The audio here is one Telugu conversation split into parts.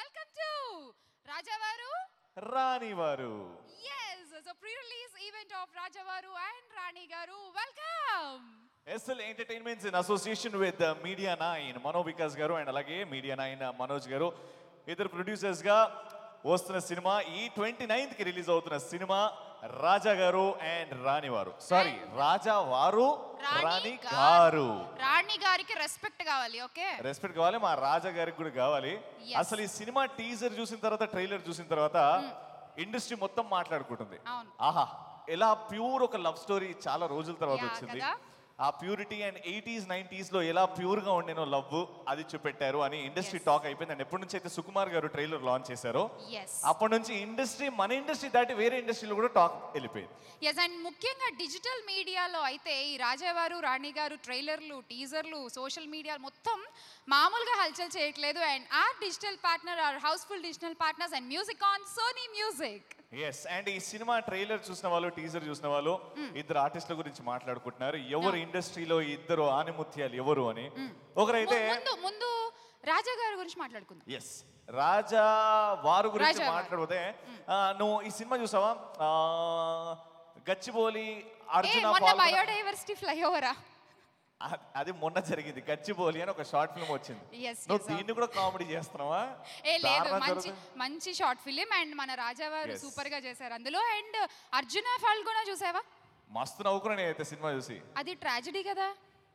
Welcome to Rajavaru Rani Varu yes so pre release event of Rajavaru and Rani Garu welcome SL entertainments in association with media nine Mano Vikas garu and అలాగే మీడియా నైన్ మనోజ్ గారు ఇద్దరు ప్రొడ్యూసర్స్ గా వస్తున్న సినిమా ఈ ట్వంటీ నైన్త్ కి రిలీజ్ అవుతున్న సినిమా రాజా గారు అండ్ రాణి వారు సారీ రాజా వారు రాణి గారు రాణి గారికి రెస్పెక్ట్ కావాలి ఓకే రెస్పెక్ట్ కావాలి మా రాజా గారికి కూడా కావాలి Yes. అసలు ఈ సినిమా టీజర్ చూసిన తర్వాత ట్రైలర్ చూసిన తర్వాత ఇండస్ట్రీ మొత్తం మాట్లాడుకుంటుంది అవును. ఆహా ఎలా ప్యూర్ ఒక లవ్ స్టోరీ చాలా రోజుల తర్వాత Yeah, వచ్చింది కదా? ఆ ప్యూరిటీ అండ్ ఎయిటీస్ నైన్టీస్ లో ఎలా ప్యూర్ గా ఉండేనో లవ్ అది చూపెట్టారు అని ఇండస్ట్రీ టాక్ అయిపోయింది అండ్ ఎప్పటి నుంచి అయితే సుకుమార్ గారు ట్రైలర్ లాంచ్ చేశారో ఎస్ అప్పటి నుంచి ఇండస్ట్రీ మన ఇండస్ట్రీ దాటి వేరే ఇండస్ట్రీలో కూడా టాక్ వెళ్ళిపోయింది ఎస్ అండ్ ముఖ్యంగా డిజిటల్ మీడియాలో అయితే ఈ రాజావారు రాణి గారు ట్రైలర్లు టీజర్లు సోషల్ మీడియా మొత్తం మామూలుగా హల్చల్ చేయట్లేదు and our digital partner are Housefull digital partners and music on Sony music yes and ఈ సినిమా ట్రైలర్ చూసిన వాళ్ళు టీజర్ చూసిన వాళ్ళు ఇద్దరు ఆర్టిస్టుల గురించి మాట్లాడుకుంటున్నారు ఎవరు ఇండస్ట్రీలో ఈ ఇద్దరు ఆనిముత్యాలు ఎవరు అని ఒకరైతే ముందు ముందు రాజా గారి గురించి మాట్లాడుకుందాం ఎస్ రాజా వారు గురించి రాజా వారు. మాట్లాడితే ఆ, నువ్వు ఈ సినిమా చూసావా ఆ, గచ్చిబౌలి ఏ అర్జున మొన్న పాల్గొన్న- బయోడైవర్సిటీ ఫ్లైఓవరా ఆ- అది మొన్న జరిగింది గచ్చిబౌలి అని ఒక షార్ట్ ఫిల్మ్ వచ్చింది Yes, నువ్వు yes, దీన్ని కూడా కామెడీ చేస్తున్నావా ఏ లేదు దారుణం మంచి జరుగుతుంది. మంచి షార్ట్ ఫిలిం అండ్ మన రాజావారు Yes. సూపర్ గా చేశారు అందులో అండ్ అర్జున ఫాల్గుణ చూసావా మస్తు నవ్వుకున్నా నేనైతే సినిమా చూసి అది ట్రాజడీ కదా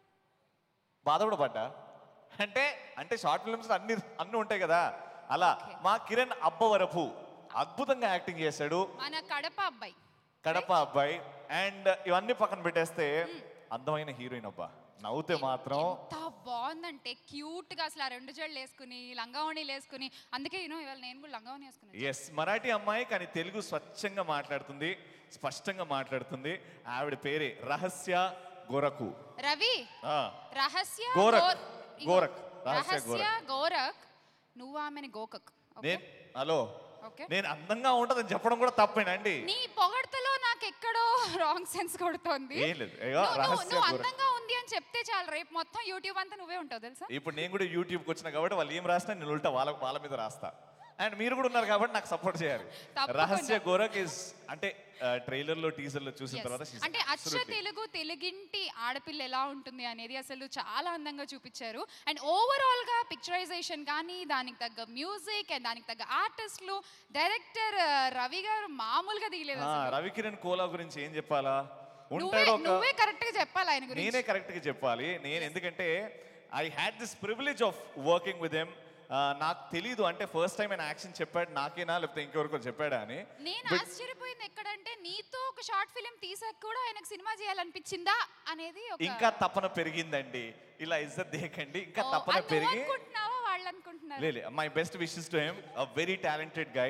బాధ కూడా పడ్డా అంటే అంటే షార్ట్ ఫిల్మ్స్ అన్ని అన్ని ఉంటాయి కదా అలా Okay. మా కిరణ్ అబ్బవరపు అద్భుతంగా యాక్టింగ్ చేశాడు మన కడప అబ్బాయి కడప అబ్బాయి అండ్ ఇవన్నీ పక్కన పెట్టేస్తే అందమైన హీరోయిన్ అబ్బా నవ్వుతే మాత్రం ఎంత బాగుందంటే క్యూట్ గా అసలు ఆ రెండు జళ్ళు వేసుకుని లంగావణిలు వేసుకుని అందుకే యూనో ఇవాళ నేను కూడా లంగావణి వేసుకున్నాను ఎస్ మరాఠీ అమ్మాయి కానీ తెలుగు స్వచ్ఛంగా మాట్లాడుతుంది స్పష్టంగా మాట్లాడుతుంది ఆవిడ పేరే రహస్య గొరకు రవి ఆ, రహస్య గోరఖ్. గోర్- ఇగో, గోరఖ్. రహస్య రహస్య గోరఖ్ నువ్వు ఆమెని గోకక్ నేను హలో ఓకే నేను అందంగా ఉంటుందని చెప్పడం కూడా తప్పేనండి నీ పొగడ్తలో నాకు ఎక్కడో రాంగ్ సెన్స్ కొడుతోంది ఏం లేదు. ఇగో నువ్వు- నువ్వు- రహస్య నువ్వు గోరఖ్. అందంగా ఉంది అని చెప్తే చాలు రేపు మొత్తం యూట్యూబ్ అంతా నువ్వే ఉంటావు తెలుసా ఇప్పుడు నేను కూడా యూట్యూబ్కి వచ్చిన కాబట్టి వాళ్ళు ఏం రాసినా నేను ఉల్టా వాళ్ళ వాళ్ళ మీద రాస్తా అండ్ మీరు కూడా ఉన్నారు కాబట్టి నాకు సపోర్ట్ చేయాలి తప్పకుండా. రహస్య గోరక్ ఇస్ అంటే ట్రైలర్ లో టీజర్ లో చూసిన Yes. తర్వాత she's అంటే అచ్చ absolutely- తెలుగు తెలుగింటి ఆడపిల్ల ఎలా ఉంటుంది అనేది అసలు చాలా అందంగా చూపించారు అండ్ ఓవరాల్ గా పిక్చరైజేషన్ కానీ దానికి తగ్గ మ్యూజిక్ అండ్ దానికి తగ్గ ఆర్టిస్టులు డైరెక్టర్ రవి గారు మామూలుగా దిగలేదు ఆ, అసలు. రవికిరణ్ కోలా గురించి ఏం చెప్పాలా నువ్వే ఉంటాడు ఒక నువ్వే కరెక్ట్ గా చెప్పాలి ఆయన గురించి నేనే కరెక్ట్ గా చెప్పాలి నేను ఎందుకంటే I had this privilege of working with um నాకు తెలీదు అంటే ఫస్ట్ టైం ఆయన యాక్షన్ చెప్పాడు నాకేనా లేకపోతే ఇంకెవరికో చెప్పాడా అని నేను ఆశ్చర్యపోయింది ఎక్కడంటే నీతో ఒక షార్ట్ ఫిలిం తీసాక కూడా ఆయనకు సినిమా చేయాలనిపించిందా అనేది ఒక ఇంకా తపన పెరిగిందండి ఇలా ఇజ్జత్ దేకండి ఇంకా ఓ, తపన అది నువ్వు పెరిగి అనుకుంటున్నావా వాళ్ళు అనుకుంటున్నారు లేదు my best wishes to him uh very talented guy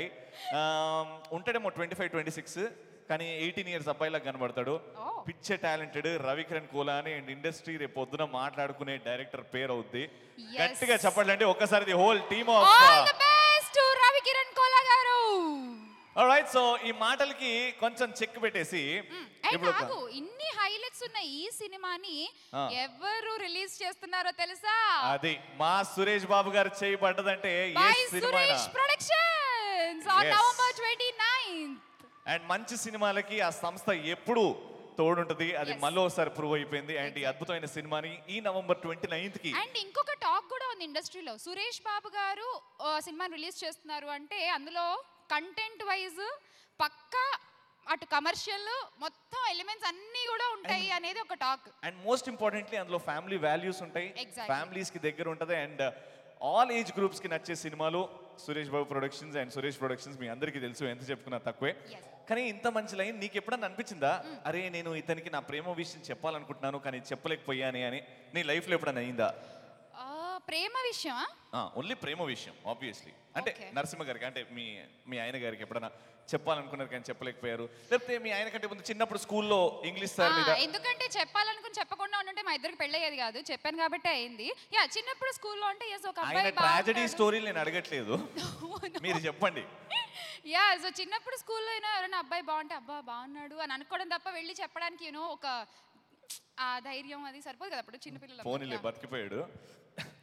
ఉంటాడేమో ట్వంటీ ఫైవ్ ట్వంటీ సిక్స్ కానీ ఎయిటీన్ ఇయర్స్ అబ్బాయిలా కనబడతాడు Oh. పిచ్చే టాలెంటెడ్ రవికిరణ్ కోలా అని అండ్ ఇండస్ట్రీ రేపు పొద్దున మాట్లాడుకునే డైరెక్టర్ పేరు అవుద్ది Yes. గట్టిగా చెప్పాలంటే ఒక్కసారి the whole team of all the best Ravi Kiran Kola garu right so ఈ మాటలకి కొంచెం చెక్ పెట్టేసి అండ్ ఇప్పుడు ఒక- నాకు ఇన్ని హైలైట్స్ ఉన్న ఈ సినిమాని ఆ. ఎవరు రిలీజ్ చేస్తున్నారో తెలుసా అది మా సురేష్ బాబు గారు చేయబడ్డదంటే ఏ బై సినిమా Suresh productions on Yes. November 29th and మంచి సినిమాలకి ఆ సంస్థ ఎప్పుడు తోడుంటది అది Yes. మళ్ళీ ఒకసారి ప్రూవ్ అయిపోయింది అండ్ ఈ అద్భుతమైన సినిమాని ఈ నవంబర్ ట్వంటీ నైన్త్ కి అండ్ ఇంకొక టాక్ కూడా ఉంది ఇండస్ట్రీలో సురేష్ బాబు గారు ఆ, సినిమాని రిలీజ్ చేస్తున్నారు అంటే అందులో కంటెంట్ వైజ్ పక్కా అటు కమర్షియల్ మొత్తం ఎలిమెంట్స్ అన్నీ కూడా ఉంటాయి అనేది ఒక టాక్ అండ్ మోస్ట్ ఇంపార్టెంట్లీ అందులో ఫ్యామిలీ వాల్యూస్ ఉంటాయి Exactly. ఫ్యామిలీస్ కి దగ్గర ఉంటది అండ్ ఆల్ ఏజ్ గ్రూప్స్ కి నచ్చే సినిమాలు Suresh Babu productions and Suresh productions మీ అందరికీ తెలుసు ఎంత చెప్పుకున్నా తక్కువే Yes. కానీ ఇంత మంచి లైన్ నీకు ఎప్పుడన్నా అనిపించిందా అరే నేను ఇతనికి నా ప్రేమ విషయం చెప్పాలనుకుంటున్నాను కానీ చెప్పలేకపోయానే అని నీ లైఫ్ లో ఎప్పుడన్నా అయిందా ఆ, ప్రేమ విషయం ఓన్లీ ప్రేమ విషయం ఆబ్వియస్లీ అంటే Okay. నరసింహ గారికి అంటే మీ మీ ఆయన గారికి ఎప్పుడైనా చెప్పాలనుకున్నారు కానీ చెప్పలేకపోయారు లేకపోతే మీ ఆయన కంటే ముందు చిన్నప్పుడు స్కూల్లో ఇంగ్లీష్ సార్ మీద ఎందుకంటే చెప్పాలనుకుని చెప్పకుండా ఉంటే మా ఇద్దరికి పెళ్ళయ్యేది కాదు చెప్పాను కాబట్టి అయింది యా చిన్నప్పుడు స్కూల్లో ఉంటే ఎస్ ఒక ఆయన అబ్బాయి ట్రాజడీ బాగుంటాడు. స్టోరీలు నేను అడగట్లేదు మీరు చెప్పండి యా సో చిన్నప్పుడు స్కూల్లో అయినా ఎవరైనా అబ్బాయి బాగుంటే అబ్బా బాగున్నాడు అని అనుకోవడం తప్ప వెళ్ళి చెప్పడానికి యూనో ఒక ఆ ధైర్యం అది సరిపోదు కదా అప్పుడు చిన్నపిల్లలు ఫోన్లే బతికిపోయాడు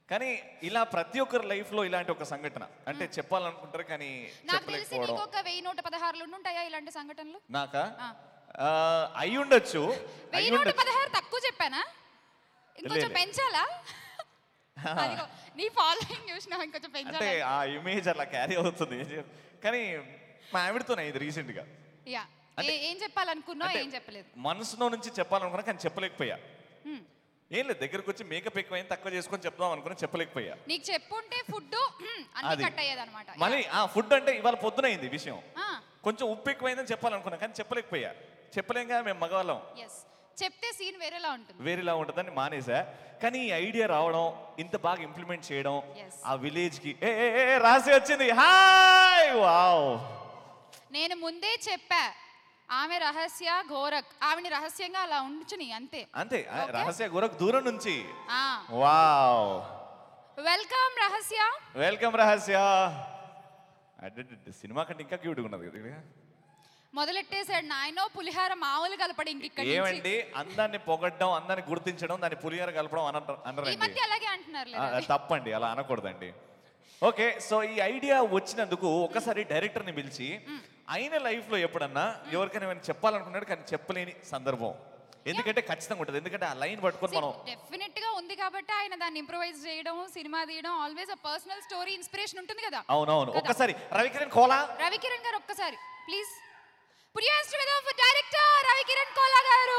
కానీ ఇలా ప్రతి ఒక్కరి లైఫ్ లో ఇలాంటి ఒక సంఘటన అంటే చెప్పాలనుకుంటారు కానీ నాకు తెలిసి చెప్పలేకపోవడం నీకు ఒక వెయ్యి నూట పదహారులు ఉండుంటాయా ఇలాంటి సంఘటనలు నాకా ఆ. ఆ, అయి ఉండొచ్చు వెయ్యి అయి నూట ఉండొచ్చు పదహారు తక్కువ చెప్పానా ఇంకొంచెం లేదు. పెంచాలా అదిగో నీ ఫాలోయింగ్ చూసినా ఇంకొంచెం అంటే పెంచాలా ఆ ఇమేజ్ అలా క్యారీ అవుతుంది ఏం చేయ- కానీ మా ఆవిడతోనే ఇది రీసెంట్ గా యా ఏం చెప్పాలనుకున్నావు అంటే ఏం చెప్పలేదు మనసులో నుంచి చెప్పాలనుకున్నా కానీ చెప్పలేకపోయా హ్మ్. ఏం లేదు దగ్గరకు వచ్చి మేకప్ ఎక్కువైంది తక్కువ చేసుకొని చెప్దాం అనుకున్నా చెప్పలేకపోయా నీకు చెప్పుంటే ఫుడ్ అన్ని అది. కట్ అయ్యేది అనమాట మళ్ళీ ఆ ఫుడ్ అంటే ఇవాళ పొద్దునైంది విషయం కొంచెం ఉప్పు ఎక్కువైందని చెప్పాలనుకున్నా కానీ చెప్పలేకపోయా చెప్పలేం కదా మేము మగవాళ్ళం ఎస్ చెప్తే సీన్ వేరేలా ఉంటుంది వేరేలా ఉంటుందని మానేసా కానీ ఈ ఐడియా రావడం ఇంత బాగా ఇంప్లిమెంట్ చేయడం Yes. ఆ విలేజ్ కి ఏ ఏ, ఏ, రాసి వచ్చింది హాయ్ వావ్ నేను ముందే చెప్పా ఆమె రహస్య ఘోరక్ ఆమెని రహస్యంగా అలా ఉంచుని అంతే అంతే ఆ, Okay. రహస్య గురకు దూరం నుంచి ఆ వావ్ వెల్కమ్ రహస్య వెల్కమ్ రహస్య అడ్డ సినిమా కంటే ఇంకా క్యూట్గా ఉన్నది కదా మొదలెట్టేశాడు నాయనో పులిహార మామూలు కలపడి ఇంక ఇక్కడ నుంచి ఏమండి అందాన్ని పొగడ్డం అందాన్ని గుర్తించడం దాన్ని పులిహార కలపడం అనంటారు ఈ అనరండి మధ్య అలాగే అంటున్నారు ఆ, అది తప్పండి అలా అనకూడదండి ఓకే సో ఈ ఐడియా వచ్చినందుకు ఒకసారి డైరెక్టర్ని పిలిచి ఆయన లైఫ్లో ఎప్పుడన్నా ఎవరికైనా ఏమైనా చెప్పాలనుకున్నాడు కానీ చెప్పలేని సందర్భం ఎందుకంటే ఖచ్చితంగా ఉంటుంది ఎందుకంటే ఆ లైన్ పట్టుకొని మనం డెఫినెట్ గా ఉంది కాబట్టి ఆయన దాన్ని ఇంప్రూవైజ్ చేయడం సినిమా తీయడం always uh personal story inspiration ఉంటుంది కదా అవునవును కదా. ఒక్కసారి రవికిరణ్ కోలా రవికిరణ్ గారు ఒక్కసారి ప్లీజ్ డైరెక్టర్ రవికిరణ్ కోలా గారు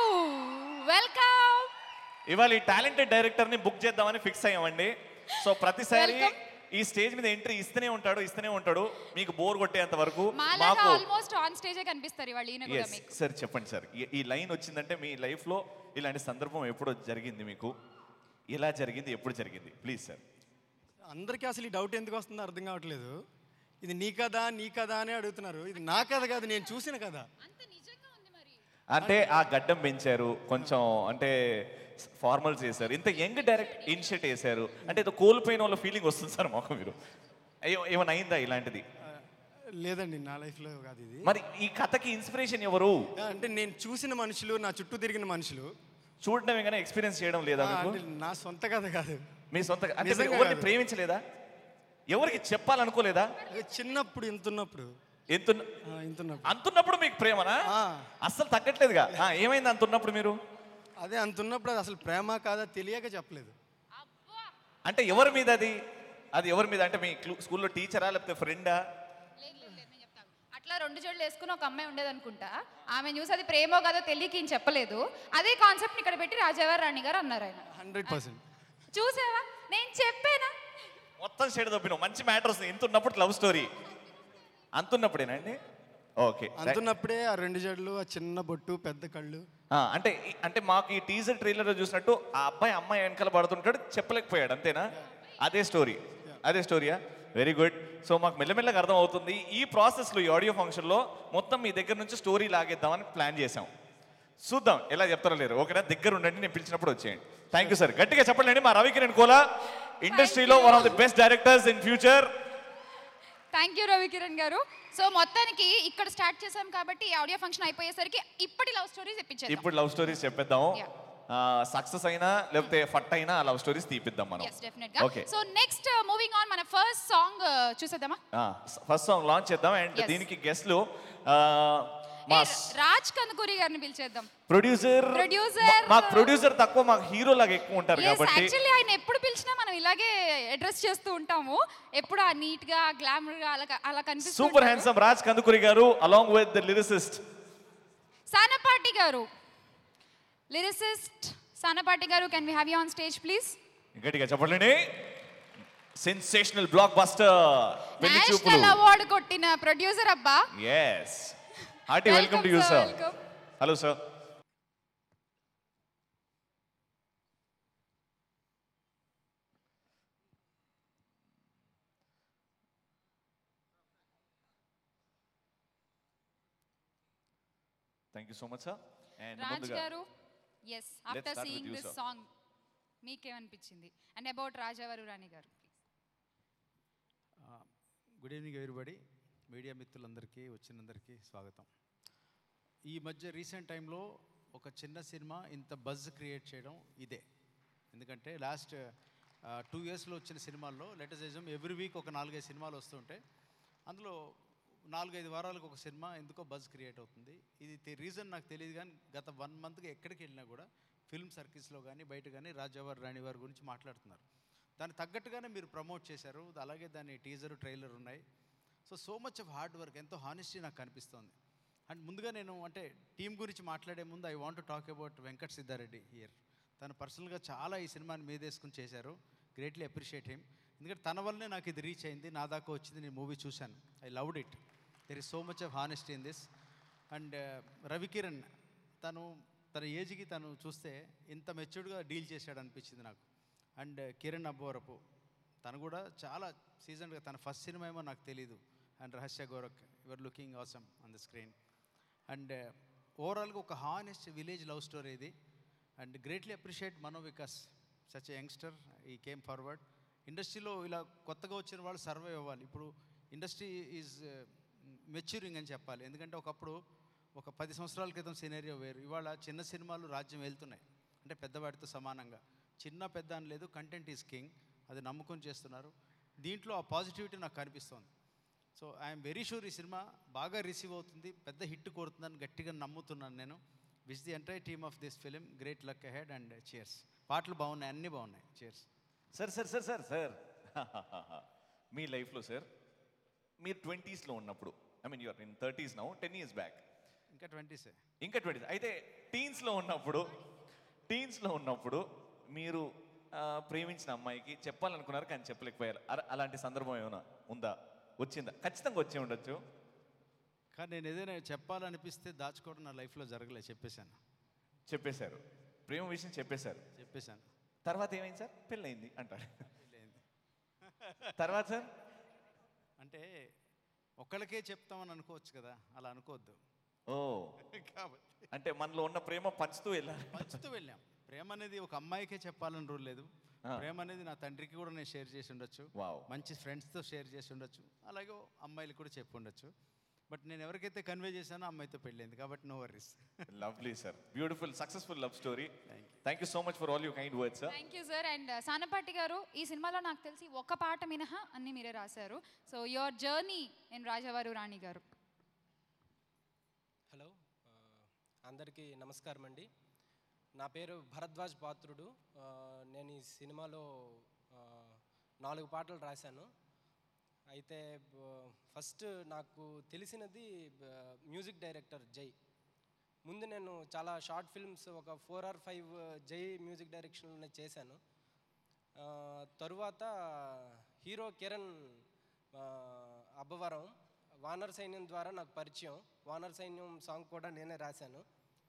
వెల్కమ్ ఇవాళ ఈ టాలెంటెడ్ డైరెక్టర్ ని బుక్ చేద్దామని ఫిక్స్ అయ్యామండి సో ప్రతిసారి Welcome. ఈ స్టేజ్ మీద ఎంట్రీ ఇస్తూనే ఉంటాడు ఇస్తూనే ఉంటాడు మీకు బోర్ కొట్టేంత వరకు మాలాగా మాకు ఆల్మోస్ట్ ఆన్ స్టేజే కనిపిస్తారు వాళ్ళు ఈయన కూడా ఎస్ మీకు సార్ చెప్పండి సార్ ఈ- ఈ లైన్ వచ్చిందంటే మీ లైఫ్ లో ఇలాంటి సందర్భం ఎప్పుడు జరిగింది మీకు ఎలా జరిగింది ఎప్పుడు జరిగింది ప్లీజ్ సార్ అందరికీ అసలు ఈ డౌట్ ఎందుకు వస్తుందో అర్థం కావట్లేదు ఇది నీ కథ నీ కథ అని అడుగుతున్నారు ఇది నా కథ కాదు నేను చూసిన కథ అంత నిజంగా ఉంది మరి అంటే ఆ గడ్డం పెంచారు కొంచెం అంటే ఫార్మల్ చేశారు ఇంత యంగ్ డైరెక్ట్ ఇనిషియేట్ చేశారు అంటే ఏదో కోల్పోయిన వాళ్ళ ఫీలింగ్ వస్తుంది సార్ మాకు మీరు అయ్యో ఏమైనా అయిందా ఇలాంటిది ఆ, లేదండి నా లైఫ్లో కాదు ఇది మరి ఈ కథకి ఇన్స్పిరేషన్ ఎవరు అంటే నేను చూసిన మనుషులు నా చుట్టూ తిరిగిన మనుషులు చూడడమే కానీ ఎక్స్పీరియన్స్ చేయడం లేదా ఆ, మీకు అంటే నా సొంత కథ కాదు మీ సొంత అంటే మీరు నిజంగా ఎవరిని కాదు. ప్రేమించలేదా ఎవరికి చెప్పాలనుకోలేదా అది చిన్నప్పుడు ఇంతున్నప్పుడు ఎంత ఆ, ఇంతున్నప్పుడు అంతున్నప్పుడు మీకు ప్రేమనా ఆ, అస్సలు తగ్గట్లేదుగా ఆ, ఏమైంది అంతున్నప్పుడు మీరు అదే అంతున్నప్పుడు అది అసలు ప్రేమ కాదా తెలియక చెప్పలేదు అబ్బా అంటే ఎవరి మీద అది అది ఎవరి మీద అంటే మీ క్లూ- స్కూల్లో టీచరా లేకపోతే ఫ్రెండా లేదు లేదు లేదు, నేను చెప్తాను అట్లా రెండు జోళ్ళు వేసుకుని ఒక అమ్మాయి ఉండేది అనుకుంటా ఆమె చూసి అది ప్రేమో కాదో తెలియక ఈయన చెప్పలేదు అదే కాన్సెప్ట్ ఇక్కడ పెట్టి రాజావారి రాణి గారు అన్నారు ఆయన హండ్రెడ్ పర్సెంట్ చూసావా నేను చెప్పానా మొత్తం షేడ్ దొబ్బినావు మంచి మ్యాటర్స్ ఎంత ఉన్నప్పుడు లవ్ స్టోరీ అంతున్నప్పుడేనండి ఓకే అంతున్నప్పుడే ఆ రెండు జడ్లు ఆ చిన్న బొట్టు పెద్ద కళ్ళు అంటే ఈ- అంటే మాకు ఈ టీజర్ ట్రైలర్ చూసినట్టు ఆ అబ్బాయి అమ్మాయి వెనకాల పడుతుంటాడు చెప్పలేకపోయాడు అంతేనా అదే స్టోరీ అదే స్టోరీయా వెరీ గుడ్ సో మాకు మెల్లమెల్లగా అర్థం అవుతుంది ఈ ప్రాసెస్లో ఈ ఆడియో ఫంక్షన్లో మొత్తం మీ దగ్గర నుంచి స్టోరీ లాగేద్దామని ప్లాన్ చేసాం చూద్దాం ఎలా చెప్తారో లేరు ఓకేనా దగ్గర ఉండండి నేను పిలిచినప్పుడు వచ్చేయండి థ్యాంక్ యూ సార్ గట్టిగా చెప్పండి మా రవికిరణ్ కోలా ఇండస్ట్రీలో one of the best directors in future thank you Ravikiran garu so మొత్తానికి ఇక్కడ స్టార్ట్ చేసాం కాబట్టి ఈ ఆడియో ఫంక్షన్ అయిపోయేసరికి ఇప్పటి లవ్ స్టోరీస్ ఇప్పించారు ఇప్పుడు లవ్ స్టోరీస్ చెప్పేద్దాము Yeah. సక్సెస్ అయినా లేకపోతే ఫట్ అయినా ఆ లవ్ స్టోరీస్ తీపిద్దాం మనం ఎస్ డెఫినెట్ గా okay so next moving on మన ఫస్ట్ సాంగ్ చూసేద్దామా ఫస్ట్ సాంగ్ లాంచ్ చేద్దాం అండ్ Yes. దీనికి గెస్ట్లు మా ఏ, రాజ్ కందుకూరి గారిని పిలిచేద్దాం ప్రొడ్యూసర్ Producer. మాకు ప్రొడ్యూసర్ తక్కువ మాకు హీరో లాగా ఎక్కువ ఉంటారు కాబట్టి యాక్చువల్లీ ఆయన ఎప్పుడు పిలిచినా మనం ఇలాగే అడ్రస్ చేస్తూ ఉంటాము ఎప్పుడు ఆ నీట్ గా గ్లామర్ గా అలా అలా కనిపిస్తూ సూపర్ ఉంటారు. Handsome Raj Kandukuri garu along with the lyricist Sanapati garu lyricist Sanapati garu can we have you on stage please గట్టిగా చెప్పండి sensational blockbuster Pelli Choopulu national award కొట్టిన ప్రొడ్యూసర్ అబ్బా yes hearty welcome to you sir, sir welcome. Hello sir thank you so much sir and Raj ముందుగా garu yes after start with seeing you, this sir. Song మీకేమనిపించింది అండ్ అబౌట్ రాజావారు రాణి గారు గుడ్ ఈవినింగ్ ఎవరిబడి మీడియా మిత్రులందరికీ వచ్చినందరికీ స్వాగతం ఈ మధ్య రీసెంట్ టైంలో ఒక చిన్న సినిమా ఇంత బజ్ క్రియేట్ చేయడం ఇదే ఎందుకంటే లాస్ట్ టూ ఇయర్స్లో వచ్చిన సినిమాల్లో లెటెస్ట్ ఎజమ్ ఎవ్రీ వీక్ ఒక నాలుగైదు సినిమాలు వస్తుంటే అందులో నాలుగైదు వారాలకు ఒక సినిమా ఎందుకో బజ్ క్రియేట్ అవుతుంది ఇది రీజన్ నాకు తెలియదు కానీ గత వన్ మంత్గా ఎక్కడికి వెళ్ళినా కూడా ఫిల్మ్ సర్కిల్స్లో కానీ బయట కానీ రాజావారి రాణి వారి గురించి మాట్లాడుతున్నారు దానికి తగ్గట్టుగానే మీరు ప్రమోట్ చేశారు అలాగే దాని టీజర్ ట్రైలర్ ఉన్నాయి so so much of hard work ఎంతో హానెస్టీ నాకు కనిపిస్తోంది అండ్ ముందుగా నేను అంటే టీం గురించి మాట్లాడే ముందు I want talk about Venkat Siddareddy here తను పర్సనల్గా చాలా ఈ సినిమాని మీదేసుకుని చేశారు గ్రేట్లీ అప్రిషియేట్ హిమ్ ఎందుకంటే తన వల్లనే నాకు ఇది రీచ్ అయింది నా దాకా వచ్చింది నేను మూవీ చూశాను I loved it there is so much of honesty in this and Ravikiran తను తన ఏజ్కి తను చూస్తే ఇంత మెచ్యూర్డ్గా డీల్ చేశాడు అనిపించింది నాకు అండ్ కిరణ్ అబ్బోరపు తను కూడా చాలా సీజన్గా తన ఫస్ట్ సినిమా ఏమో నాకు తెలీదు and Rahasya Gorak your looking awesome on the screen and ఓవరాల్గా ఒక హానెస్ట్ విలేజ్ లవ్ స్టోరీ ఇది and greatly appreciate Mano Vikas such youngster he came forward ఇండస్ట్రీలో ఇలా కొత్తగా వచ్చిన వాళ్ళు సర్వైవ్ అవ్వాలి ఇప్పుడు ఇండస్ట్రీ ఈజ్ మెచ్యూరింగ్ అని చెప్పాలి ఎందుకంటే ఒకప్పుడు ఒక పది సంవత్సరాల క్రితం సినేరియో వేరు ఇవాళ చిన్న సినిమాలు రాజ్యం వెళ్తున్నాయి అంటే పెద్దవాడితో సమానంగా చిన్న పెద్ద అని లేదు కంటెంట్ ఈజ్ కింగ్ అది నమ్ముకొని చేస్తున్నారు దీంట్లో ఆ పాజిటివిటీ నాకు కనిపిస్తోంది సో ఐఎమ్ వెరీ షూర్ ఈ సినిమా బాగా రిసీవ్ అవుతుంది పెద్ద హిట్ కోరుతుందని గట్టిగా నమ్ముతున్నాను నేను wish the entire team of this film great luck ahead and cheers పాటలు బాగున్నాయి అన్నీ బాగున్నాయి cheers sir sir sir sir sir మీ లైఫ్లో సార్ మీరు ట్వంటీస్లో ఉన్నప్పుడు I mean you're in thirties now ten years back ఇంకా ట్వంటీసే ఇంకా ట్వంటీ అయితే టీన్స్లో ఉన్నప్పుడు టీన్స్లో ఉన్నప్పుడు మీరు ఆ, ప్రేమించిన అమ్మాయికి చెప్పాలనుకున్నారు కానీ చెప్పలేకపోయారు అర- అలాంటి సందర్భం ఏమైనా ఉందా వచ్చిందా ఖచ్చితంగా వచ్చి ఉండొచ్చు కానీ నేను ఏదైనా చెప్పాలనిపిస్తే దాచుకోవడం నా లైఫ్లో జరగలేదు చెప్పేశాను చెప్పేశారు ప్రేమ విషయం చెప్పేశారు చెప్పేశాను తర్వాత ఏమైంది సార్ పెళ్ళయింది అంటారు పెళ్ళయింది. తర్వాత సార్ అంటే ఒక్కళ్ళకే చెప్తామని అనుకోవచ్చు కదా అలా అనుకోవద్దు ఓ కాబట్టి అంటే మనలో ఉన్న ప్రేమ పంచుతూ వెళ్ళాలి పంచుతూ వెళ్ళాం ప్రేమ అనేది ఒక అమ్మాయికే చెప్పాలని రూల్ లేదు ఆ. ప్రేమ అనేది నా తండ్రికి కూడా నేను షేర్ చేసి ఉండొచ్చు వావ్. మంచి ఫ్రెండ్స్తో షేర్ చేసి ఉండొచ్చు అలాగే అమ్మాయిలకు కూడా చెప్పి ఉండొచ్చు బట్ నేను ఎవరికైతే కన్వే చేశానో ఆ అమ్మాయితో పెళ్ళింది కాబట్టి no worries lovely sir beautiful successful love story thank you so much for all you kind words sir thank you sir and Sanapati garu ఈ సినిమాలో నాకు తెలిసి ఒక్క పాట మినహా అన్ని మీరే రాశారు సో యువర్ జర్నీ ఇన్ రాజావారు రాణి గారు హలో ఆ, అందరికీ నమస్కారం అండి నా పేరు భరద్వాజ్ పాత్రుడు ఆ, నేను ఈ సినిమాలో ఆ, నాలుగు పాటలు రాశాను అయితే బ- ఫస్ట్ నాకు తెలిసినది బ- మ్యూజిక్ డైరెక్టర్ జై ముందు నేను చాలా షార్ట్ ఫిల్మ్స్ ఒక four or five Jai music డైరెక్షన్లోనే చేశాను ఆ, తరువాత హీరో కిరణ్ ఆ, అబ్బవరం వానర్ సైన్యం ద్వారా నాకు పరిచయం వానర్ సైన్యం సాంగ్ కూడా నేనే రాశాను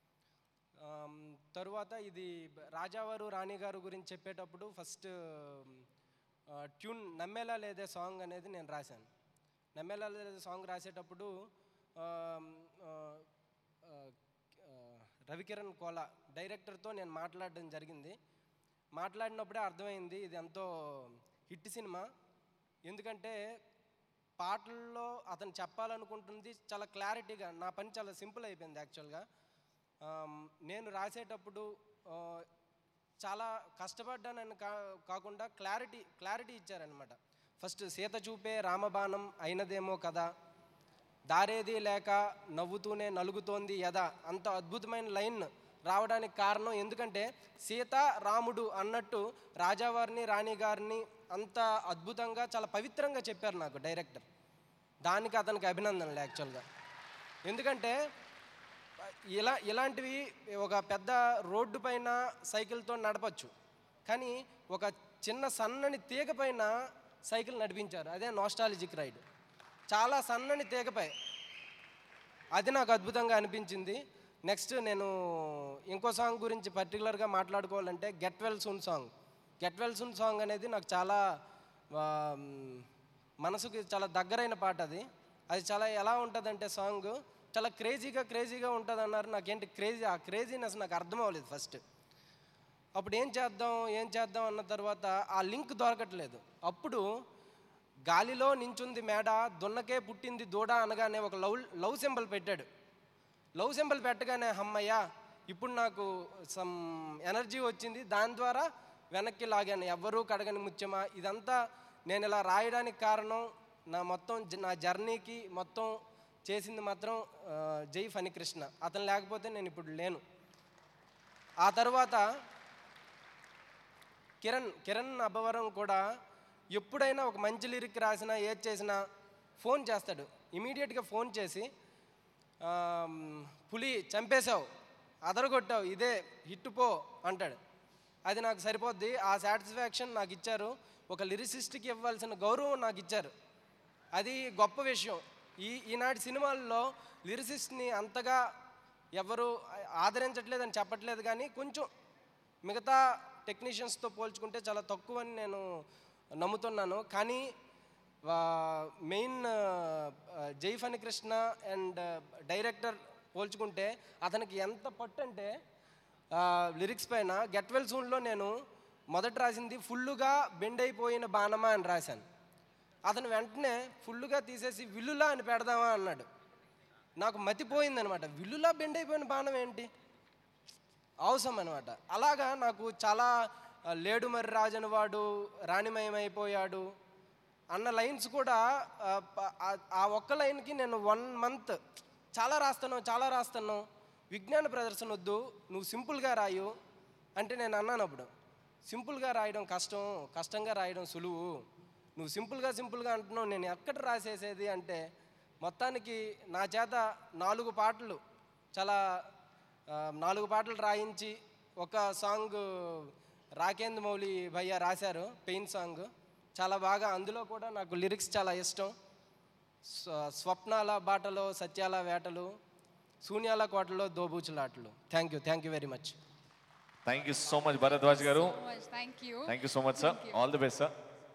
ఆమ్, తరువాత ఇది బ- రాజావారు రాణి గారు గురించి చెప్పేటప్పుడు ఫస్ట్ ఆ, ట్యూన్ నమ్మేలా లేదే సాంగ్ అనేది నేను రాశాను నమ్మేలా లేదే సాంగ్ రాసేటప్పుడు ఆమ్, ఆ, ఆ, ఆ, రవికిరణ్ కోలా డైరెక్టర్తో నేను మాట్లాడడం జరిగింది మాట్లాడినప్పుడే అర్థమైంది ఇది ఎంతో హిట్ సినిమా ఎందుకంటే పాటల్లో అతను చెప్పాలనుకుంటుంది చాలా క్లారిటీగా నా పని చాలా సింపుల్ అయిపోయింది యాక్చువల్గా ఆమ్, నేను రాసేటప్పుడు ఆ, చాలా కష్టపడ్డానని కా కాకుండా క్లారిటీ క్లారిటీ ఇచ్చారనమాట ఫస్ట్ సీత చూపే రామబాణం అయినదేమో కదా దారేది లేక నవ్వుతూనే నలుగుతోంది యద అంత అద్భుతమైన లైన్ రావడానికి కారణం ఎందుకంటే సీత రాముడు అన్నట్టు రాజావారిని రాణి గారిని అంత అద్భుతంగా చాలా పవిత్రంగా చెప్పారు నాకు డైరెక్టర్ దానికి అతనికి అభినందనలు యాక్చువల్గా ఎందుకంటే ఇలా ఇలాంటివి ఒక పెద్ద రోడ్డు పైన సైకిల్తో నడపచ్చు కానీ ఒక చిన్న సన్నని తీగ పైన సైకిల్ నడిపించారు అదే నాస్టాలజిక్ రైడ్ చాలా సన్నని తీగపై అది నాకు అద్భుతంగా అనిపించింది నెక్స్ట్ నేను ఇంకో సాంగ్ గురించి పర్టికులర్గా మాట్లాడుకోవాలంటే get well soon song get well soon song అనేది నాకు చాలా ఆ, మ్, మనసుకి చాలా దగ్గరైన పాట అది అది చాలా ఎలా ఉంటుందంటే సాంగ్ చాలా క్రేజీగా క్రేజీగా ఉంటుంది అన్నారు నాకేంటి క్రేజీ ఆ క్రేజీనెస్ నాకు అర్థం అవ్వలేదు ఫస్ట్ అప్పుడు ఏం చేద్దాం ఏం చేద్దాం అన్న తర్వాత ఆ లింక్ దొరకట్లేదు అప్పుడు గాలిలో నించుంది మేడ దున్నకే పుట్టింది దూడ అనగానే ఒక లవ్ లవ్ సింబల్ పెట్టాడు లవ్ సింబల్ పెట్టగానే అమ్మయ్య ఇప్పుడు నాకు సమ్ ఎనర్జీ వచ్చింది దాని ద్వారా వెనక్కి లాగాను ఎవ్వరూ కడగని ముత్యమా ఇదంతా నేను ఇలా రాయడానికి కారణం నా మొత్తం జ- నా జర్నీకి మొత్తం చేసింది మాత్రం ఆ, జై ఫణికృష్ణ అతను లేకపోతే నేను ఇప్పుడు లేను ఆ తర్వాత కిరణ్ కిరణ్ అబ్బవరం కూడా ఎప్పుడైనా ఒక మంచి లిరిక్ రాసినా ఏది చేసినా ఫోన్ చేస్తాడు ఇమీడియట్గా ఫోన్ చేసి ఆమ్, పులి చంపేశావు అదరగొట్టావు ఇదే హిట్ పో అంటాడు అది నాకు సరిపోద్ది ఆ సాటిస్ఫాక్షన్ నాకు ఇచ్చారు ఒక లిరిసిస్ట్కి ఇవ్వాల్సిన గౌరవం నాకు ఇచ్చారు అది గొప్ప విషయం ఈ ఈనాటి సినిమాల్లో లిరిసిస్ట్ని అంతగా ఎవరు ఆదరించట్లేదని చెప్పట్లేదు కానీ కొంచెం మిగతా టెక్నీషియన్స్తో పోల్చుకుంటే చాలా తక్కువ అని నేను నమ్ముతున్నాను కానీ మెయిన్ జై ఫణి కృష్ణ అండ్ డైరెక్టర్ పోల్చుకుంటే అతనికి ఎంత పట్టు అంటే లిరిక్స్ పైన గెట్ వెల్ సూన్లో నేను మొదట రాసింది ఫుల్లుగా బెండ్ అయిపోయిన బాణమా అని రాశాను అతను వెంటనే ఫుల్లుగా తీసేసి విల్లులా అని పెడదామా అన్నాడు నాకు మతిపోయిందనమాట విల్లులా బెండ్ అయిపోయిన బాణం ఏంటి అవసరం అనమాట అలాగా నాకు చాలా ఆ, లేడు మరి రాజని వాడు రాణిమయమైపోయాడు అన్న లైన్స్ కూడా ఆ, ప- ఆ- ఆ ఒక్క లైన్కి నేను వన్ మంత్ చాలా రాస్తాను చాలా రాస్తాను విజ్ఞాన ప్రదర్శన వద్దు నువ్వు సింపుల్గా రాయు అంటే నేను అన్నాను అప్పుడు సింపుల్గా రాయడం కష్టం కష్టంగా రాయడం సులువు నువ్వు సింపుల్గా సింపుల్గా అంటున్నావు నేను ఎక్కడ రాసేసేది అంటే మొత్తానికి నా చేత నాలుగు పాటలు చాలా ఆ, నాలుగు పాటలు రాయించి ఒక సాంగ్ రాకేంద్ర మౌలి భయ్య రాశారు పెయిన్ సాంగ్ చాలా బాగా అందులో కూడా నాకు లిరిక్స్ చాలా ఇష్టం స్వ- స్వప్నాల బాటలో సత్యాల వేటలు శూన్యాల కోటలో దోబూచులాటలు thank you thank you very much thank you so much Bharadwaj garu thank you thank you so much sir all the best sir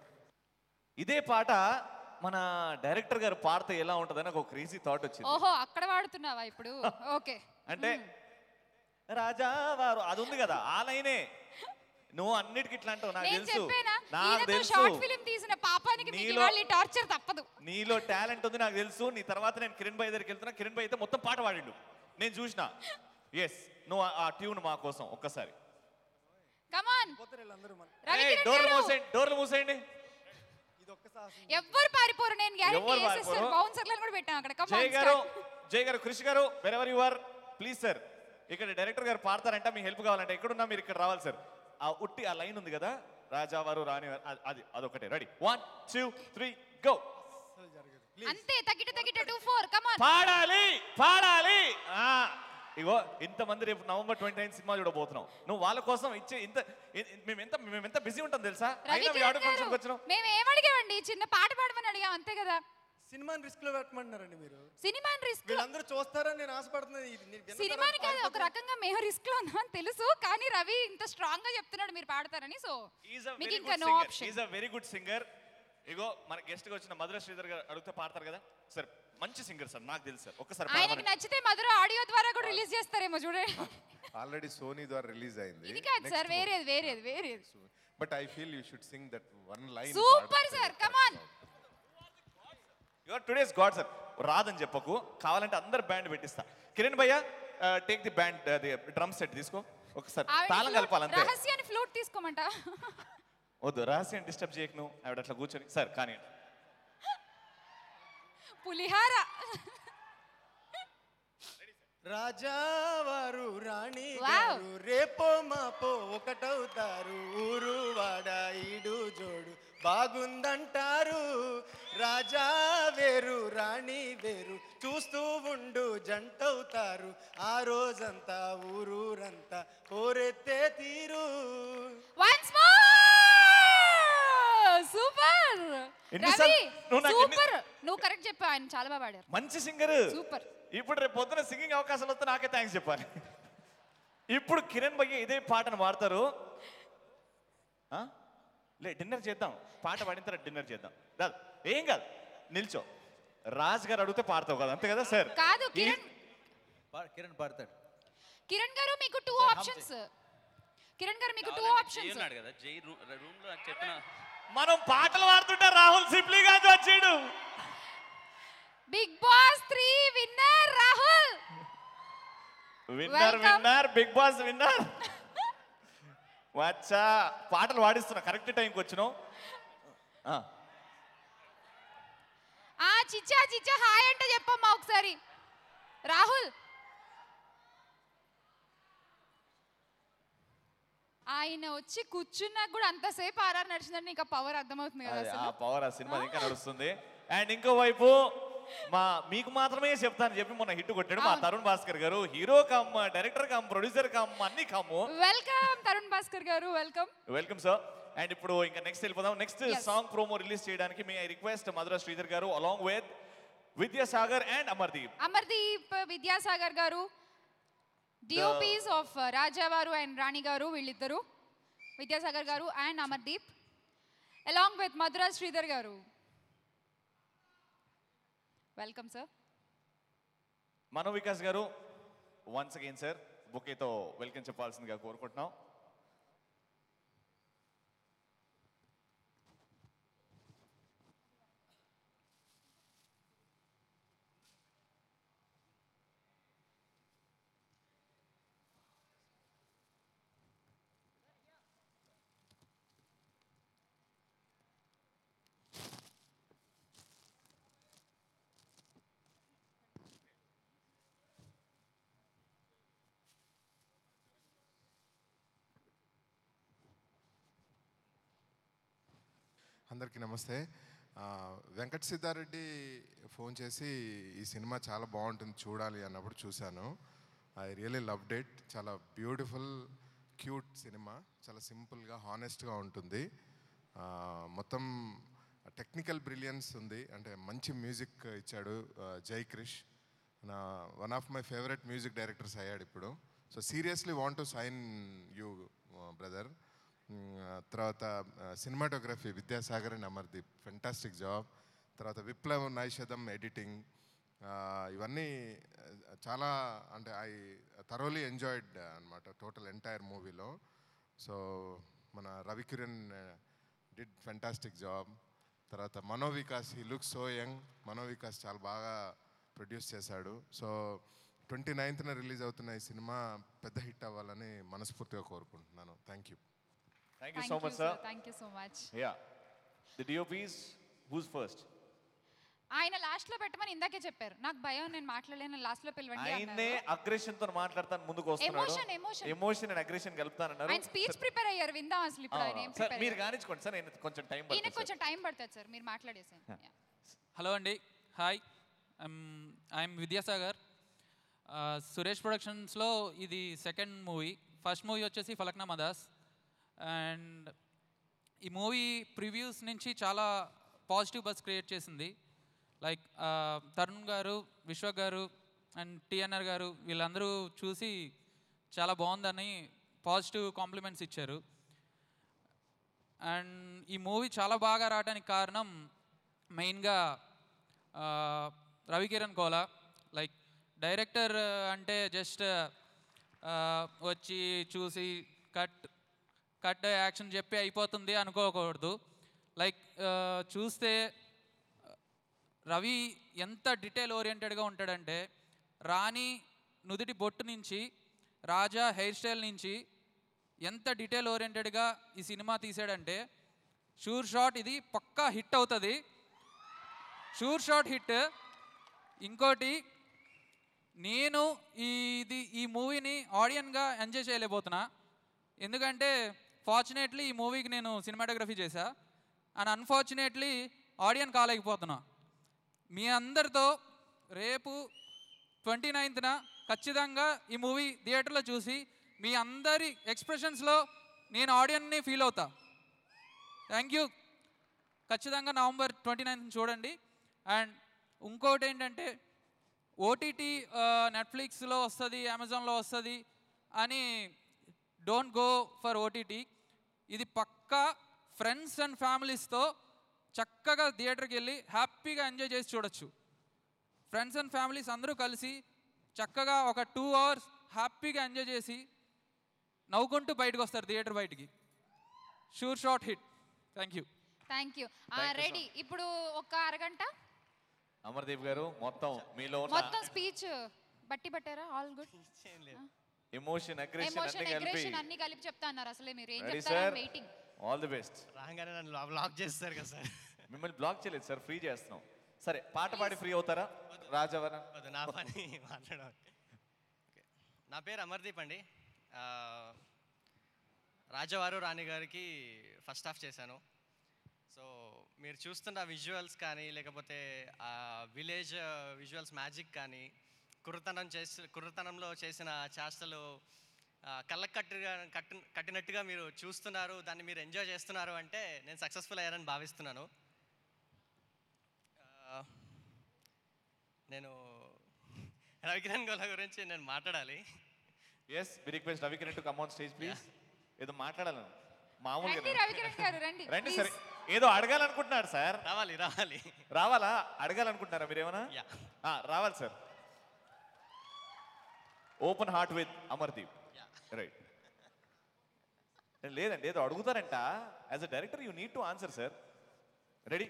ఇదే పాట మన డైరెక్టర్ గారు పాడితే ఎలా ఉంటుందని నాకు ఒక క్రేజీ థాట్ వచ్చింది ఓహో అక్కడ వాడుతున్నావా ఇప్పుడు ఓకే అంటే రాజా వారు అది ఉంది కదా ఆ లైనే నువ్వు అన్నిటికి ఇట్లా అంటావు నాకు నేను తెలుసు చెప్పానా నాకు ఈయనతో తెలుసు షార్ట్ ఫిలిం తీసిన పాపానికి మీకు నీలో- ఇవాళ టార్చర్ తప్పదు నీలో టాలెంట్ ఉంది నాకు తెలుసు నీ తర్వాత నేను కిరణ్ భాయ్ దగ్గరికి వెళ్తున్నా కిరణ్ భాయ్ అయితే మొత్తం పాట పాడిండు నేను చూసిన ఎస్ నువ్వు ఆ- ఆ ట్యూన్ మా కోసం ఒక్కసారి కమాన్ వీళ్ళందరూ మన రవి ఏయ్, కిరణ్ డోర్లు గారు, మూసేయండి డోర్లు మూసేయండి ఇది ఒక్క సాహసం ఎవ్వరు పారిపోరు నేను గ్యారెంటీ ఎవ్వరు వేసేస్తాను పారిపోరు. బౌన్సర్లను కూడా పెట్టాను అక్కడ జై కమాన్ గారు జై garu Krishi garu wherever you are please sir ఇక్కడ డైరెక్టర్ గారు పాడతారంట మీ హెల్ప్ కావాలంటే ఎక్కడున్నా మీరు ఇక్కడ రావాలి సార్ ఆ ఉట్టి ఆ లైన్ ఉంది కదా రాజావారు రాణి అది అదొకటే ready one two three go అసలు జరగదు అంతే తగ్గిట తగ్గిట టూ ఫోర్ కమాన్ పాడాలి పాడాలి ఆ, ఇగో ఇంతమంది రేపు నవంబర్ ట్వంటీ నైన్ సినిమా చూడబోతున్నాం నువ్వు వాళ్ళ కోసం ఇచ్చే ఇంత ఇ- ఇ- మేము ఎంత మేము ఎంత బిజీ ఉంటాం తెలుసా రవి అయినా మీ కిరణ్ ఆడియో ఫంక్షన్కి గారు వచ్చినాం మేము ఏమడిగామండి చిన్న పాట పాడమని అడిగాం అంతే కదా సినిమాని రిస్క్ లో పెట్టమంటున్నారండి మీరు సినిమా రిస్క్ వీళ్ళందరూ చూస్తారని నేను ఆశపడుతున్నది ఇది నేను విన్న సినిమాని తర్వాత కాదు ఒక రకంగా మేము రిస్క్ లో ఉన్నామని తెలుసు కానీ రవి ఇంత స్ట్రాంగ్ గా చెప్తున్నాడు మీరు పాడతారని సో ఈజ్ అ మీకు వెరీ ఇంకా good no singer option is uh very good singer ఇగో మన గెస్ట్ గా వచ్చిన మధుర శ్రీధర్ గారు అడిగితే పాడతారు కదా సార్ మంచి సింగర్ సార్ నాకు తెలుసు సార్ ఒక్కసారి ఆయనకి పాడమని. నచ్చితే మధుర ఆడియో ద్వారా కూడా రిలీజ్ చేస్తారేమో చూడండి ఆల్రెడీ సోనీ ద్వారా రిలీజ్ అయింది ఇది కాదు సార్ వేరేది వేరేది వేరేది but I feel you should sing that one line super sir come on your today's god sir రాదని చెప్పకు కావాలంటే అందరు బ్యాండ్ పెట్టిస్తా కిరణ్ భయ్య take the band the drum set తీసుకో ఒకసారి తాళం కలపాలంతే రహస్యాన్ని ఫ్లూట్ తీసుకోమంట వద్దు రహస్యం డిస్టర్బ్ చేయకు నువ్వు ఆవిడ అట్లా కూర్చొని సార్ కానీ పులిహార రాజావారు రాణి Wow. గారు రేపో మాపో ఒకటవుతారు ఊరు వాడ ఈడు జోడు బాగుందంటారు రాజా వేరు రాణి వేరు చూస్తూ ఉండు జంటవుతారు ఆ రోజంతా ఊరూరంతా కోరెత్తే తీరు వన్స్ మోర్ సూపర్ ఎన్నిసార్లు- రవి నువ్వు నాకు ఎన్ని- సూపర్ నువ్వు కరెక్ట్ చెప్పావు ఆయన చాలా బాగా పాడారు మంచి సింగర్ సూపర్ ఇప్పుడు రేపు పొద్దున సింగింగ్ అవకాశాలు వస్తే నాకే థ్యాంక్స్ చెప్పాలి ఇప్పుడు కిరణ్ భయ్య ఇదే పాటను పాడతారు ఆ? లే డిన్నర్ చేద్దాం పాట పాడిన తర్వాత డిన్నర్ చేద్దాం రాదు ఏం కాదు నిల్చో రాజ్ గారు అడిగితే పాడతావు కదా అంతే కదా సార్ కాదు కిరణ్ పా- కిరణ్ పాడతాడు కిరణ్ గారు మీకు టూ ఆప్షన్స్ కిరణ్ గారు మీకు టూ కావాలంటే జై ఆప్షన్స్ ఉన్నాడు కదా జై రూ- రూమ్ లో నాకు చెప్పిన మనం పాటలు పాడుతుంటే రాహుల్ సిప్లీ గారు వచ్చాడు big boss three winner Rahul winner Welcome. Winner big boss winner వచ్చా పాటలు పాడిస్తున్నా కరెక్ట్ టైంకి వచ్చినావు ఆ, ఆ చిచ్చా చిచ్చా హాయ్ అంటే చెప్పమ్మా ఒకసారి రాహుల్ ఆయన వచ్చి కూర్చున్నా కూడా అంతసేపు ఆర్ఆర్ నడిచిందని నీకు పవర్ అర్థమవుతుంది కదా అదే, ఆ అసలు పవర్ ఆ సినిమా ఇంకా నడుస్తుంది అండ్ ఇంకో వైపు మా మీకు మాత్రమే చెప్తాను చెప్పి మొన్న హిట్ కొట్టాడు మా Tarun Bhaskar garu hero cum director cum producer cum అన్ని కమ్ము వెల్కమ్ తరుణ్ భాస్కర్ గారు వెల్కమ్ వెల్కమ్ సార్ అండ్ ఇప్పుడు ఇంకా నెక్స్ట్ వెళ్ళిపోదాం next Yes. Song promo release చేయడానికి మీ I request Madhura Sridhar garu along with Vidyasagar and Amardeep Amardeep Vidyasagar garu DOPs of Rajavaru and Rani Garu వీళ్ళిద్దరు Vidyasagar garu and Amardeep along with Madhura Sridhar garu welcome sir Mano Vikas garu once again sir బుకేతో వెల్కమ్ చెప్పాల్సిందిగా కోరుకుంటున్నాం అందరికీ నమస్తే ఆ, వెంకట సిద్ధారెడ్డి ఫోన్ చేసి ఈ సినిమా చాలా బాగుంటుంది చూడాలి అన్నప్పుడు చూశాను ఐ రియలీ లవ్ డేట్ చాలా బ్యూటిఫుల్ క్యూట్ సినిమా చాలా సింపుల్గా హానెస్ట్గా ఉంటుంది ఆ, మొత్తం టెక్నికల్ బ్రిలియన్స్ ఉంది అంటే మంచి మ్యూజిక్ ఇచ్చాడు ఆ, జై క్రిష్ నా one of my favourite music directors అయ్యాడు ఇప్పుడు so seriously want to sign you brother తర్వాత cinematography Vidyasagar and Amardeep fantastic job తర్వాత విప్లవ్ నైషదం ఎడిటింగ్ ఇవన్నీ ఆ, చాలా అంటే ఐ థరోలీ ఎంజాయిడ్ అనమాట టోటల్ ఎంటైర్ మూవీలో సో మన రవికిరణ్ డిడ్ ఫెంటాస్టిక్ జాబ్ తర్వాత మనో వికాస్ ఈ look so young Mano Vikas చాలా బాగా ప్రొడ్యూస్ చేశాడు సో ట్వంటీ నైన్త్న రిలీజ్ అవుతున్న ఈ సినిమా పెద్ద హిట్ అవ్వాలని మనస్ఫూర్తిగా కోరుకుంటున్నాను thank you thank you so much sir thank you so much yeah the DOPs whose first ఆయన లాస్ట్ లో పెట్టమని ఇందాకే చెప్పారు నాకు భయం నేను మాట్లాడలేను లాస్ట్ లో పిలవండి ఆయన్నే అన్నారు. అగ్రెషన్ తో మాట్లాడతాను ముందుకు Emotion, వస్తున్నాడు emotion. ఎమోషన్ అండ్ అగ్రెషన్ కలుపుతానన్నారు ఆయన స్పీచ్ ప్రిపేర్ అయ్యారు విందాం అసలు ఇప్పుడు ఆయన ఏం సార్ ప్రిపేర్ మీరు కానిచ్చుకోండి సార్ నేను కొంచెం టైం ఈయన పడుతుంది కొంచెం టైం పడుతుంది సార్ మీరు మాట్లాడేసాను Yeah. హలో అండి హాయ్ ఐఎమ్ విద్యాసాగర్ ఆ, సురేష్ ప్రొడక్షన్స్లో ఇది సెకండ్ మూవీ ఫస్ట్ మూవీ వచ్చేసి ఫలక్నా మదాస్ అండ్ ఈ మూవీ ప్రివ్యూస్ నుంచి చాలా పాజిటివ్ బస్ క్రియేట్ చేసింది లైక్ తరుణ్ గారు విశ్వ గారు అండ్ టిఎన్ఆర్ గారు వీళ్ళందరూ చూసి చాలా బాగుందని పాజిటివ్ కాంప్లిమెంట్స్ ఇచ్చారు అండ్ ఈ మూవీ చాలా బాగా రావడానికి కారణం మెయిన్గా రవికిరణ్ కోలా లైక్ డైరెక్టర్ అంటే జస్ట్ వచ్చి చూసి కట్ కట్ యాక్షన్ చెప్పి అయిపోతుంది అనుకోకూడదు లైక్ చూస్తే రవి ఎంత డీటెయిల్ ఓరియంటెడ్గా ఉంటాడంటే రాణి నుదుటి బొట్టు నుంచి రాజా హెయిర్ స్టైల్ నుంచి ఎంత డీటెయిల్ ఓరియంటెడ్గా ఈ సినిమా తీసాడంటే షూర్ షాట్ ఇది పక్కా హిట్ అవుతుంది షూర్ షాట్ హిట్ ఇంకోటి నేను ఈ ఇది ఈ మూవీని ఆడియన్గా ఎంజాయ్ చేయలేకపోతున్నా ఎందుకంటే ఫార్చునేట్లీ ఈ మూవీకి నేను సినిమాటోగ్రఫీ చేశా అండ్ అన్ఫార్చునేట్లీ ఆడియన్ కాలేకపోతున్నా మీ అందరితో రేపు ట్వంటీ నైన్త్న ఖచ్చితంగా ఈ మూవీ థియేటర్లో చూసి మీ అందరి ఎక్స్ప్రెషన్స్లో నేను ఆడియన్ని ఫీల్ అవుతా థ్యాంక్ యూ ఖచ్చితంగా నవంబర్ ట్వంటీ నైన్త్ చూడండి అండ్ ఇంకోటి ఏంటంటే ఓటీటీ నెట్ఫ్లిక్స్లో వస్తుంది అమెజాన్లో వస్తుంది అని డోంట్ గో ఫర్ ఓటీటీ ఇది పక్కా ఫ్రెండ్స్ అండ్ ఫ్యామిలీస్తో చక్కగా థియేటర్కి వెళ్ళి హ్యాపీగా ఎంజాయ్ చేసి చూడొచ్చు ఫ్రెండ్స్ అండ్ ఫ్యామిలీస్ అందరూ కలిసి చక్కగా ఒక టూ అవర్స్ హ్యాపీగా ఎంజాయ్ చేసి నవ్వుకుంటూ బయటకు వస్తారు థియేటర్ బయటికి sure shot hit thank you thank you Thank you, ready ఇప్పుడు ఒక అరగంట అమర్దీప్ గారు మొత్తం మీలో ఉన్న మొత్తం స్పీచ్ బట్టి పట్టారా all good emotion aggression emotion అన్ని కలిపి అగ్రెషన్ అన్ని కలిపి చెప్తా అన్నారు అసలే మీరు ఏం రెడీ చెప్తారా sir waiting all the best రాగానే నన్ను లాక్ చేస్తారు కదా సార్ మిమ్మల్ని బ్లాక్ చేయలేదు సార్ ఫ్రీ చేస్తున్నాం సరే పాట పాడి ఫ్రీ అవుతారా రాజవన వద్దు నా పని మాట్లాడడం ఓకే. నా పేరు అమర్దీప్ అండి ఆ, రాజవారు రాణి గారికి ఫస్ట్ హాఫ్ చేశాను సో మీరు చూస్తున్న విజువల్స్ కానీ లేకపోతే ఆ విలేజ్ విజువల్స్ మ్యాజిక్ కానీ కుర్రతనం చేసి కుర్రతనంలో చేసిన చేష్టలు ఆ, కళ్ళకు కట్టుగా కట్టు కట్టినట్టుగా మీరు చూస్తున్నారు దాన్ని మీరు ఎంజాయ్ చేస్తున్నారు అంటే నేను సక్సెస్ఫుల్ అయ్యానని భావిస్తున్నాను ఆ, నేను రవికిరణ్ గోల గురించి నేను మాట్లాడాలి yes we request Ravikiran to come on stage please ఏదో మాట్లాడాలను మామూలుగా రండి రవికిరణ్ గారు రండి రండి please. సరే ఏదో అడగాలనుకుంటున్నారు సార్ రావాలి రావాలి రావాలా అడగాలనుకుంటున్నారా మీరేమన్నా యా ఆ, రావాలి sir open heart with Amardeep yeah right లేదండి ఏదో అడుగుతారంట as a director you need to answer sir ready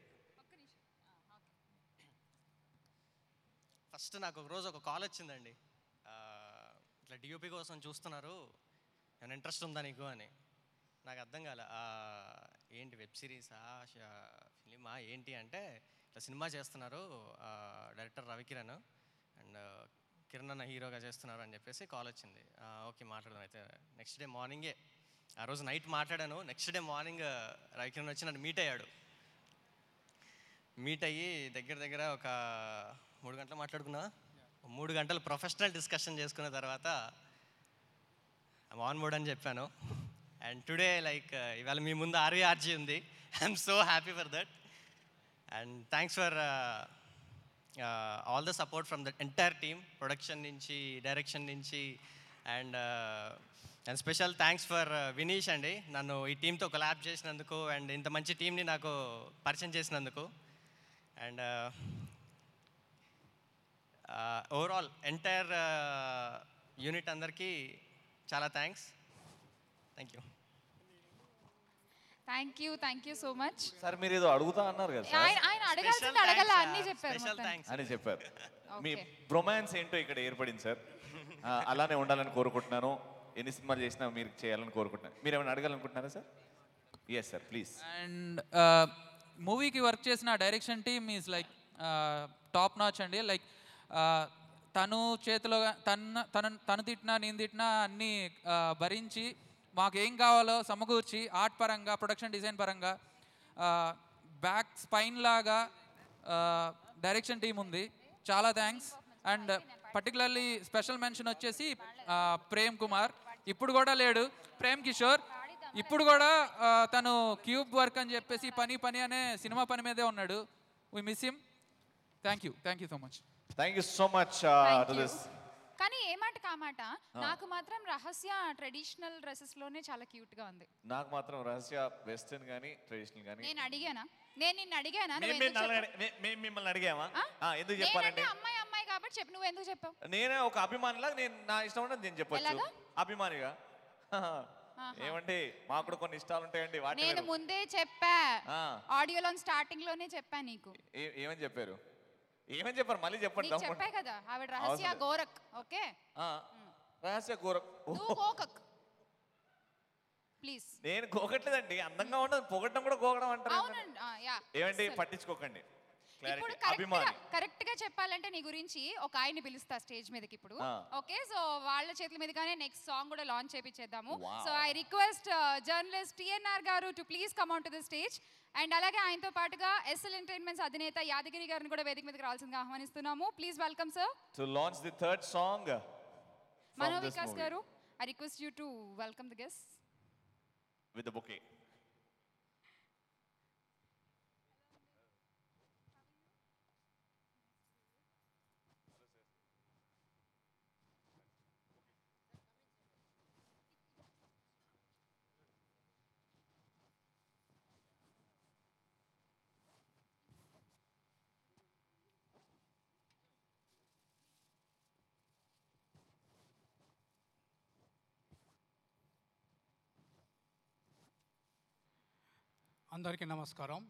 first నాకు ఒక రోజు ఒక కాల్ వచ్చిందండి ఆ, ఇట్లా డిఓపి కోసం చూస్తున్నారు నేను ఇంట్రెస్ట్ ఉందా నీకు అని నాకు అర్థం కాలే ఆ, ఏంటి వెబ్ సిరీసా ఫిలిమా ఏంటి అంటే ఇట్లా సినిమా చేస్తున్నారు ఆ, డైరెక్టర్ రవికిరణ్ అండ్ కిరణ్ అన్న హీరోగా చేస్తున్నారు అని చెప్పేసి కాల్ వచ్చింది ఆ, ఓకే మాట్లాడదాం అయితే నెక్స్ట్ డే మార్నింగే ఆ రోజు నైట్ మాట్లాడాను నెక్స్ట్ డే మార్నింగ్ రవికిరణ్ వచ్చి నన్ను మీట్ అయ్యాడు మీట్ అయ్యి దగ్గర దగ్గర ఒక మూడు గంటలు మాట్లాడుకున్నా మూడు గంటలు ప్రొఫెషనల్ డిస్కషన్ చేసుకున్న తర్వాత ఆన్ మోడ్ అని చెప్పాను అండ్ టుడే లైక్ ఇవాళ మీ ముందు ఆర్వీఆర్జీ ఉంది I'm so happy for that and thanks for all the support from the entire team production నుంచి డైరెక్షన్ నుంచి and and special thanks for Vinish అండి నన్ను ఈ టీంతో కొలాబ్ చేసినందుకు అండ్ ఇంత మంచి టీంని నాకు పరిచయం చేసినందుకు అండ్ ఓవరాల్ ఎంటైర్ యూనిట్ అందరికీ చాలా thanks thank you thank you thank you so much sir మీరు ఏదో అడుగుతా అన్నారు కదా సార్ ఆయన ఆయన అడగాల్సింది అడగల అన్ని చెప్పారు స్పెషల్ మొత్తం. థ్యాంక్స్ అని చెప్పారు మీ Okay. బ్రొమాన్స్ ఏంటో ఇక్కడ ఏర్పడింది సార్ ఆ, అలానే ఉండాలని కోరుకుంటున్నాను ఎన్ని సినిమాలు చేసినా మీరు చేయాలని కోరుకుంటున్నాను మీరు ఏమైనా అడగాలనుకుంటున్నారా sir yes sir please and మూవీకి వర్క్ చేసిన direction team is like top notch అండి లైక్ తను చేతిలో తన తన తను తిట్టినా నేను తిట్టినా అన్నీ ఆ, భరించి మాకు ఏం కావాలో సమకూర్చి ఆర్ట్ పరంగా ప్రొడక్షన్ డిజైన్ పరంగా బ్యాక్ స్పైన్ లాగా డైరెక్షన్ టీం ఉంది చాలా thanks and particularly special mention వచ్చేసి ఆ, ప్రేమ్ కుమార్ ఇప్పుడు కూడా లేడు ప్రేమ్ కిషోర్ ఇప్పుడు కూడా ఆ, తను క్యూబ్ వర్క్ అని చెప్పేసి పని పని అనే సినిమా పని మీదే ఉన్నాడు we miss him thank you thank you so much thank you so much Thank to you. This కానీ ఏ మాట కామాట నాకు మాత్రం రహస్య ట్రెడిషనల్ డ్రెస్సెస్ లోనే చాలా క్యూట్ గా ఉంది నాకు మాత్రం రహస్య వెస్టర్న్ కానీ ట్రెడిషనల్ కానీ నేను అడిగానా నేను నిన్ను అడిగానా మేము నువ్వు ఎందుకు మిమ్మల్ని చెప్పావు? అడి- మే- మేము మిమ్మల్ని అడిగామా ఆ? ఆ, ఎందుకు నేనంటే చెప్పాలంటే అమ్మాయి అమ్మాయి కాబట్టి చెప్పు నువ్వు ఎందుకు చెప్పావు నేనే ఒక అభిమానిలా నేను నా ఇష్టం ఉన్నది నేను చెప్పొచ్చు ఎలాగా? అభిమానిగా ఏమంటే మాకు కూడా కొన్ని ఇష్టాలు ఉంటాయండి వాటి నేను మీరు- ముందే చెప్పా ఆ, ఆడియోలో స్టార్టింగ్ లోనే చెప్పా నీకు ఏ- ఏమని చెప్పారు ఏమని చెప్పారు మళ్ళీ చెప్పండి నీకు దమ్ముండి. చెప్పా కదా ఆవిడ రహస్య అవసరం లేదు. గోరక్ ఓకే ఆ, రహస్య గోర ఓ, నువ్వు గోకక్ ప్లీజ్ నేను గోకట్లేదండి అందంగా ఉండదు పొగట్టం కూడా గోకడం అంటారు ఏంటండి? అవునండి ఆ, యా ఏమండి అస్సలు. పట్టించుకోకండి ఇప్పుడు క్లారిటీ కరెక్ట్ గా అభిమాని కరెక్ట్ గా చెప్పాలంటే నీ గురించి ఒక ఆయన్ని పిలుస్తా స్టేజ్ మీదకి ఇప్పుడు ఆ. ఓకే సో వాళ్ళ చేతుల మీదగానే నెక్స్ట్ సాంగ్ కూడా లాంచ్ చేపించేద్దాము Wow. So I request journalist TNR గారు to please come on to the stage and అలాగే ఆయనతో పాటుగా ఎస్ఎల్ ఎంటర్టైన్మెంట్స్ అధినేత యాదగిరి గారిని కూడా వేదిక మీదకి రావాల్సిందిగా ఆహ్వానిస్తున్నాము please welcome sir to launch the third song Mano Vikas గారు I request you to welcome the guest with the bouquet అందరికీ నమస్కారం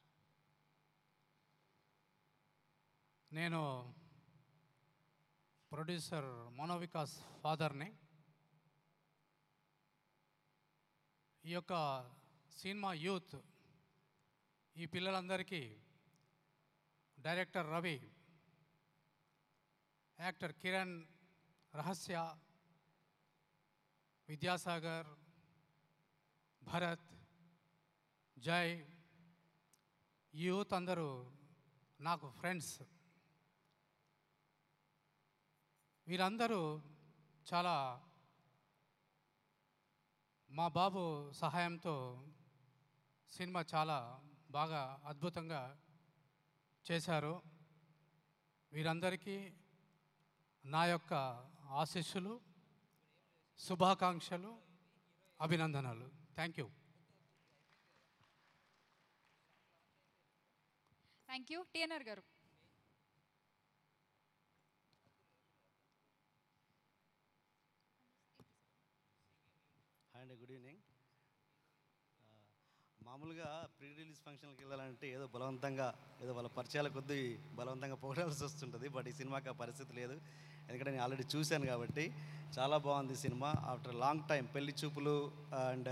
నేను ప్రొడ్యూసర్ మనోవికాస్ ఫాదర్ని ఈ యొక్క సినిమా యూత్ ఈ పిల్లలందరికీ డైరెక్టర్ రవి యాక్టర్ కిరణ్ రహస్య విద్యాసాగర్ భరత్ జై ఈ యూత్ అందరూ నాకు ఫ్రెండ్స్ వీరందరూ చాలా మా బాబు సహాయంతో సినిమా చాలా బాగా అద్భుతంగా చేశారు వీరందరికీ నా యొక్క ఆశీస్సులు శుభాకాంక్షలు అభినందనలు thank you thank you TNR గారు హాయ్ అండి గుడ్ ఈవినింగ్ ఆ, మామూలుగా ప్రీ రిలీజ్ ఫంక్షన్కి వెళ్ళాలంటే ఏదో బలవంతంగా ఏదో వాళ్ళ పరిచయాల కొద్దీ బలవంతంగా పోగడాల్సి వస్తుంటుంది బట్ ఈ సినిమాకి ఆ పరిస్థితి లేదు ఎందుకంటే నేను ఆల్రెడీ చూశాను కాబట్టి చాలా బాగుంది ఈ సినిమా ఆఫ్టర్ లాంగ్ టైం పెళ్లి చూపులు అండ్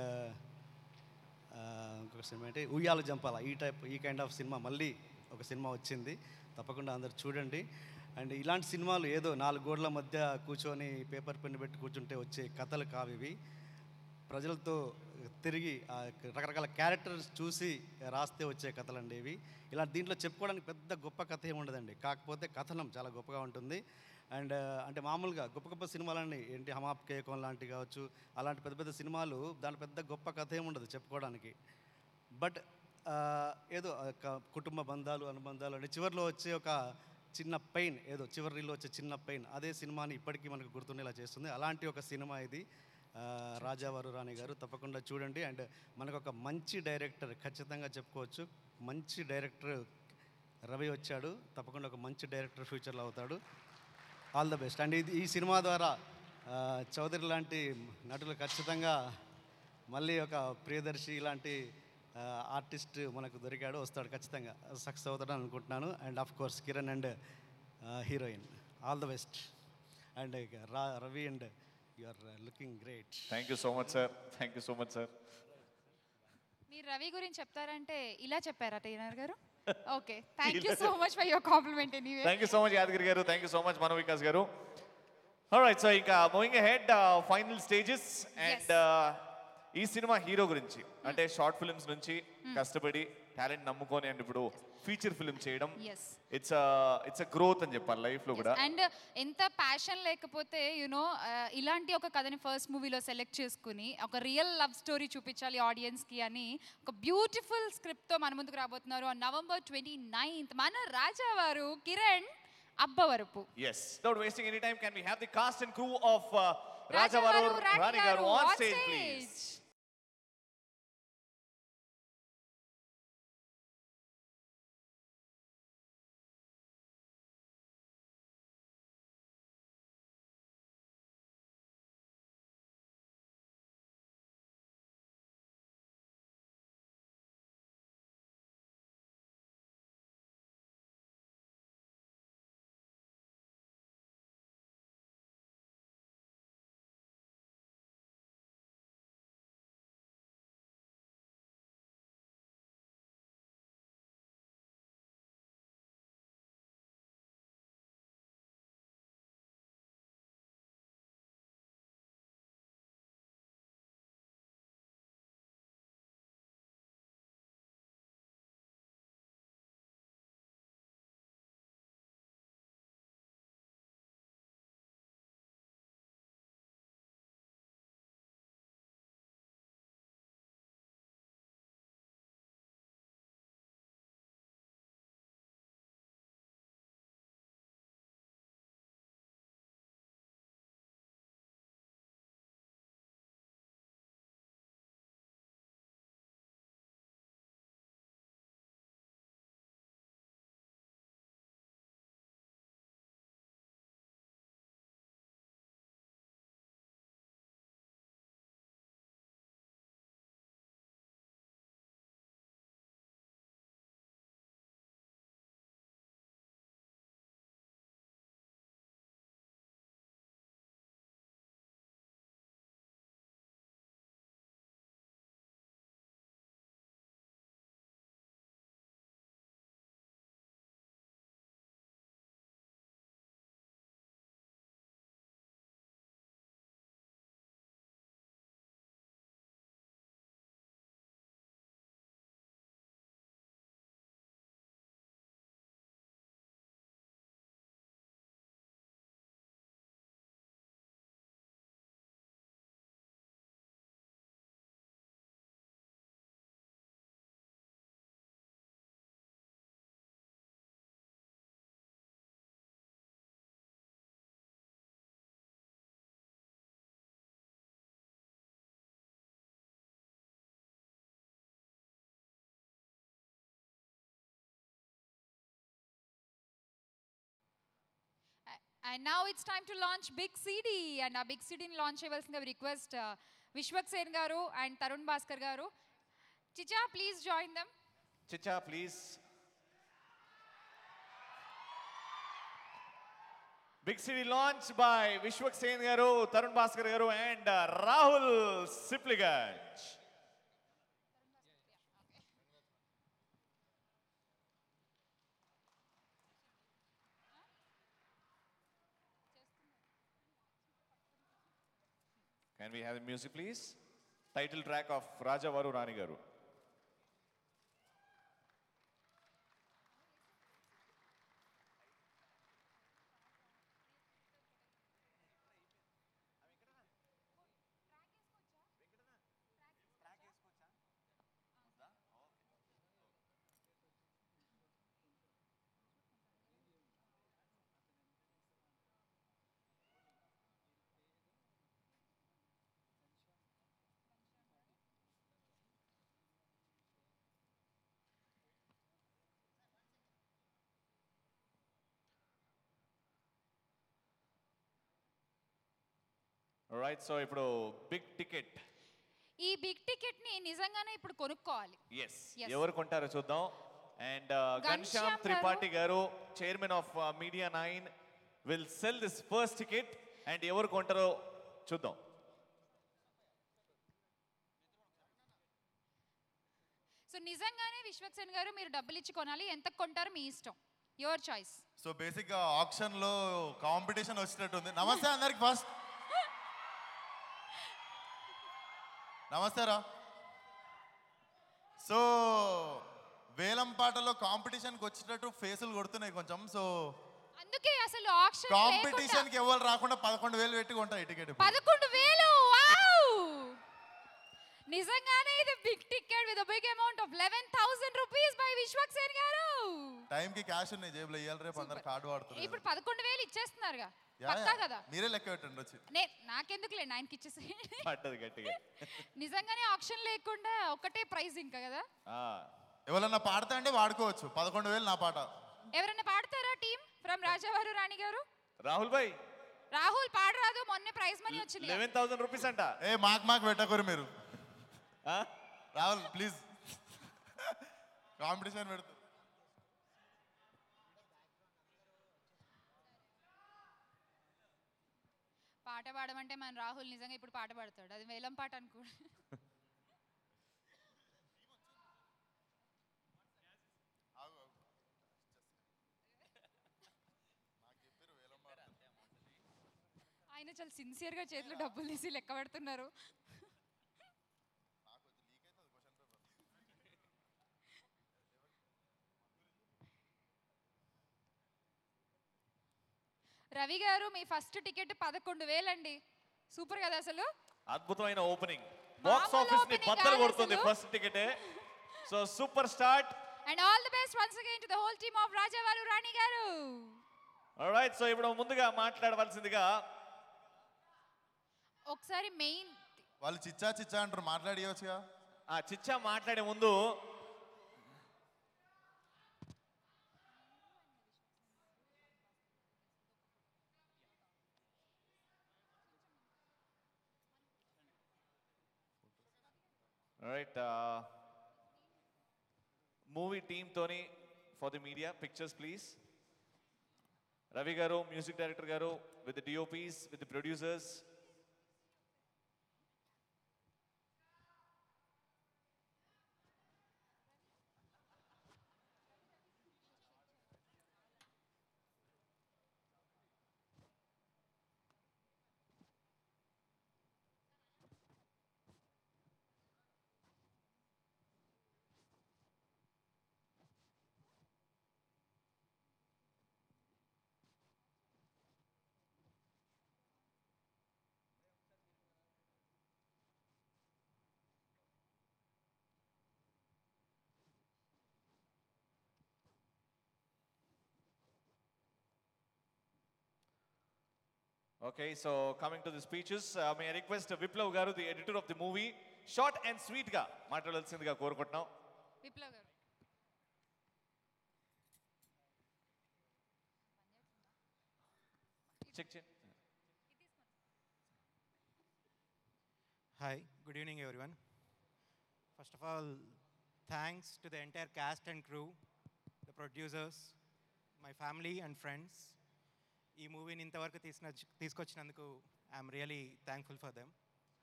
ఇంకొక సినిమా ఏంటి ఉయ్యాలు జంపాల ఈ టైప్ ఈ కైండ్ ఆఫ్ సినిమా మళ్ళీ ఒక సినిమా వచ్చింది తప్పకుండా అందరు చూడండి అండ్ ఇలాంటి సినిమాలు ఏదో నాలుగు గోడల మధ్య కూర్చొని పేపర్ పెన్ పెట్టి కూర్చుంటే వచ్చే కథలు కావు ఇవి ప్రజలతో తిరిగి ఆ రకరకాల క్యారెక్టర్స్ చూసి రాస్తే వచ్చే కథలండి ఇవి ఇలా దీంట్లో చెప్పుకోవడానికి పెద్ద గొప్ప కథ ఏమి ఉండదండి కాకపోతే కథనం చాలా గొప్పగా ఉంటుంది అండ్ అంటే మామూలుగా గొప్ప గొప్ప సినిమాలన్నీ ఏంటి హమాప్ కేకం లాంటివి కావచ్చు అలాంటి పెద్ద పెద్ద సినిమాలు దాని పెద్ద గొప్ప కథ ఏమి ఉండదు చెప్పుకోవడానికి బట్ ఆ, ఏదో ఆ యొక్క కుటుంబ బంధాలు అనుబంధాలు అంటే చివరిలో వచ్చే ఒక చిన్న పెయిన్ ఏదో చివరిలో వచ్చే చిన్న పెయిన్ అదే సినిమాని ఇప్పటికీ మనకు గుర్తుండేలా చేస్తుంది అలాంటి ఒక సినిమా ఇది ఆ, రాజావారు రాణి గారు తప్పకుండా చూడండి అండ్ మనకు ఒక మంచి డైరెక్టర్ ఖచ్చితంగా చెప్పుకోవచ్చు మంచి డైరెక్టర్ రవి వచ్చాడు తప్పకుండా ఒక మంచి డైరెక్టర్ ఫ్యూచర్లో అవుతాడు ఆల్ ద బెస్ట్ అండ్ ఇది ఈ సినిమా ద్వారా ఆ, చౌదరి లాంటి నటులు ఖచ్చితంగా మళ్ళీ ఒక ప్రియదర్శి లాంటి ఆర్టిస్ట్ మనకు దొరికాడు వస్తాడు ఖచ్చితంగా సక్సెస్ అవుతాడని అనుకుంటున్నాను and of course Kiran and heroine all the best and రా Ravi and you are looking great thank you so much sir thank you so much sir మీరు రవి గురించి చెప్తారంటే ఇలా చెప్పారా టీఎన్ఆర్ గారు okay thank you so much for your compliment anyway thank you so much Yadagiri గారు thank you so much Mano Vikas గారు రైట్ సో ఇంకా moving head final stages and ఈ సినిమా హీరో గురించి అంటే షార్ట్ ఫిల్మ్స్ నుంచి కష్టపడి టాలెంట్ నమ్ముకొని అండ్ ఇప్పుడు ఫీచర్ ఫిల్మ్ చేయడం yes it's it's a growth అని చెప్పాలి లైఫ్ లో కూడా అండ్ ఎంత ప్యాషన్ లేకపోతే యునో ఇలాంటి ఒక కథని ఫస్ట్ మూవీలో సెలెక్ట్ చేసుకుని ఒక రియల్ లవ్ స్టోరీ చూపించాలి ఆడియన్స్కి అని ఒక బ్యూటిఫుల్ స్క్రిప్ట్తో మన ముందుకు రాబోతున్నారు నవంబర్ ట్వంటీ నైన్త్ మన Rajavaru Kiran Abbavarapu yes without wasting any time can we have the cast and crew of Rajavaru Rajavaru Rani Rani garu garu on on stage please stage. And now it's time to launch big CD and uh big సిడీని లాంచ్ చేయవలసిందిగా రిక్వెస్ట్ విశ్వక్ సేన్ గారు అండ్ తరుణ్ భాస్కర్ గారు చిచా ప్లీజ్ జాయిన్ దమ్ చిచ్చా please big city launch by Vishwak Sen garu Tarun Bhaskar garu and Rahul Sipligunj Can we have the music, please? Title track of Raja Varu Rani Garu. Right so ఇప్పుడు బిగ్ టికెట్ ఈ బిగ్ టికెట్ ని నిజంగానే ఇప్పుడు కొనుక్కోవాలి ఎస్ Yes. ఎవరు కొంటారో చూద్దాం అండ్ Ghanshyam ఘన్శ్యామ్ గారు. త్రిపాఠి గారు chairman of media nine will sell this first ticket and ఎవరు కొంటారో చూద్దాం సో నిజంగానే విశ్వక్ సేన్ గారు మీరు డబ్బులు ఇచ్చి కొనాలి ఎంత కొంటారో మీ ఇష్టం యువర్ చాయిస్ సో బేసిక్గా ఆప్షన్లో కాంపిటీషన్ వచ్చినట్టుంది నమస్తే అందరికి ఫస్ట్ నమస్తే రా సో వేలం పాటలో కాంపిటీషన్కి వచ్చినట్టు ఫేసులు కొడుతున్నాయి కొంచెం సో అందుకే అసలు ఆప్షన్ కాంపిటీషన్కి ఎవరు రాకుండా పదకొండు వేలు పెట్టి కొంటాయి టికెట్ పదకొండు వేలు వావ్ నిజంగానే ఇది big ticket with big amount of eleven thousand rupees by Vishwak Sen గారు టైంకి క్యాష్ ఉన్నాయి జేబులో ఇవ్వాలి రేపు అందరు కార్డు వాడుతున్నారు ఇప్పుడు పదకొండు వేలు ఇచ్చేస్తున్నారుగా యా, పక్కా యా. కదా మీరే లెక్క పెట్టండి వచ్చి నే నాకెందుకులే ఆయనకి ఇచ్చేసి పట్టదు గట్టిగా నిజంగానే ఆప్షన్ లేకుండా ఒకటే ప్రైస్ ఇంకా కదా ఎవరన్నా పాడతా అంటే వాడుకోవచ్చు పదకొండు వేలు నా పాట ఎవరైనా పాడతారా టీం ఫ్రమ్ రాజావారు రాణి గారు రాహుల్ భాయ్ రాహుల్ పాడరాదు మొన్నే ప్రైజ్ మనీ వచ్చింది కదా. లెవెన్ థౌసండ్ రూపీస్ అంట ఏ మాకు మాకు పెట్టకూరు మీరు రాహుల్ ప్లీజ్ కాంపిటీషన్ పెడతారు పాట పాడమంటే మన రాహుల్ నిజంగా ఇప్పుడు పాట పాడతాడు అది వేలం పాట అనుకో ఆయన చాలా సిన్సియర్గా చేతిలో డబ్బులు తీసి లెక్క పెడుతున్నారు రవి గారు మీ ఫస్ట్ టికెట్ పదకొండు వేలండి సూపర్ కదా అసలు అద్భుతమైన ఓపెనింగ్ బాక్స్ మామూలు ఆఫీస్ ని opening బద్దలు కాదు కొడుతుంది అసలు. ఫస్ట్ టికెటే so super start and all the best once again to the whole team of Rajavaru Rani గారు రైట్ సో ఇప్పుడు ముందుగా మాట్లాడవలసిందిగా ఒకసారి మెయిన్ వాళ్ళు చిచ్చా చిచ్చా అంటారు మాట్లాడియవచ్చుగా ఆ చిచ్చా మాట్లాడే ముందు రైట్ మూవీ టీమ్తోని for the media pictures please Ravi గారు మ్యూజిక్ డైరెక్టర్ గారు with DOPs with producers Okay, so coming to the speeches, uh, may I request Viplav Garu, the editor of the movie, short and sweet గా మాట్లాడాల్సిందిగా కోరుకుంటున్నాం విప్లవ్ గారు చెక్ చేయండి Hi, good evening, everyone. First of all, thanks to the entire cast and crew, the producers, my family and friends. ఈ మూవీని ఇంతవరకు తీసిన తీసుకొచ్చినందుకు I'm really thankful for them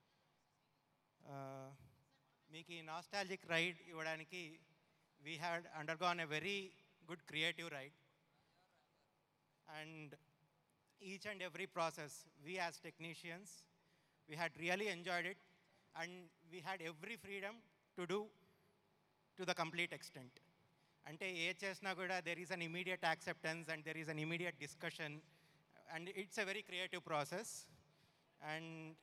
మీకు ఈ నాస్టాలజిక్ రైడ్ ఇవ్వడానికి we had undergone a very good creative ride and each and every process we as technicians we had really enjoyed it and we had every freedom to do to the complete extent అంటే ఏ చేసినా కూడా there is an immediate acceptance and there is an immediate discussion and it's a very creative process and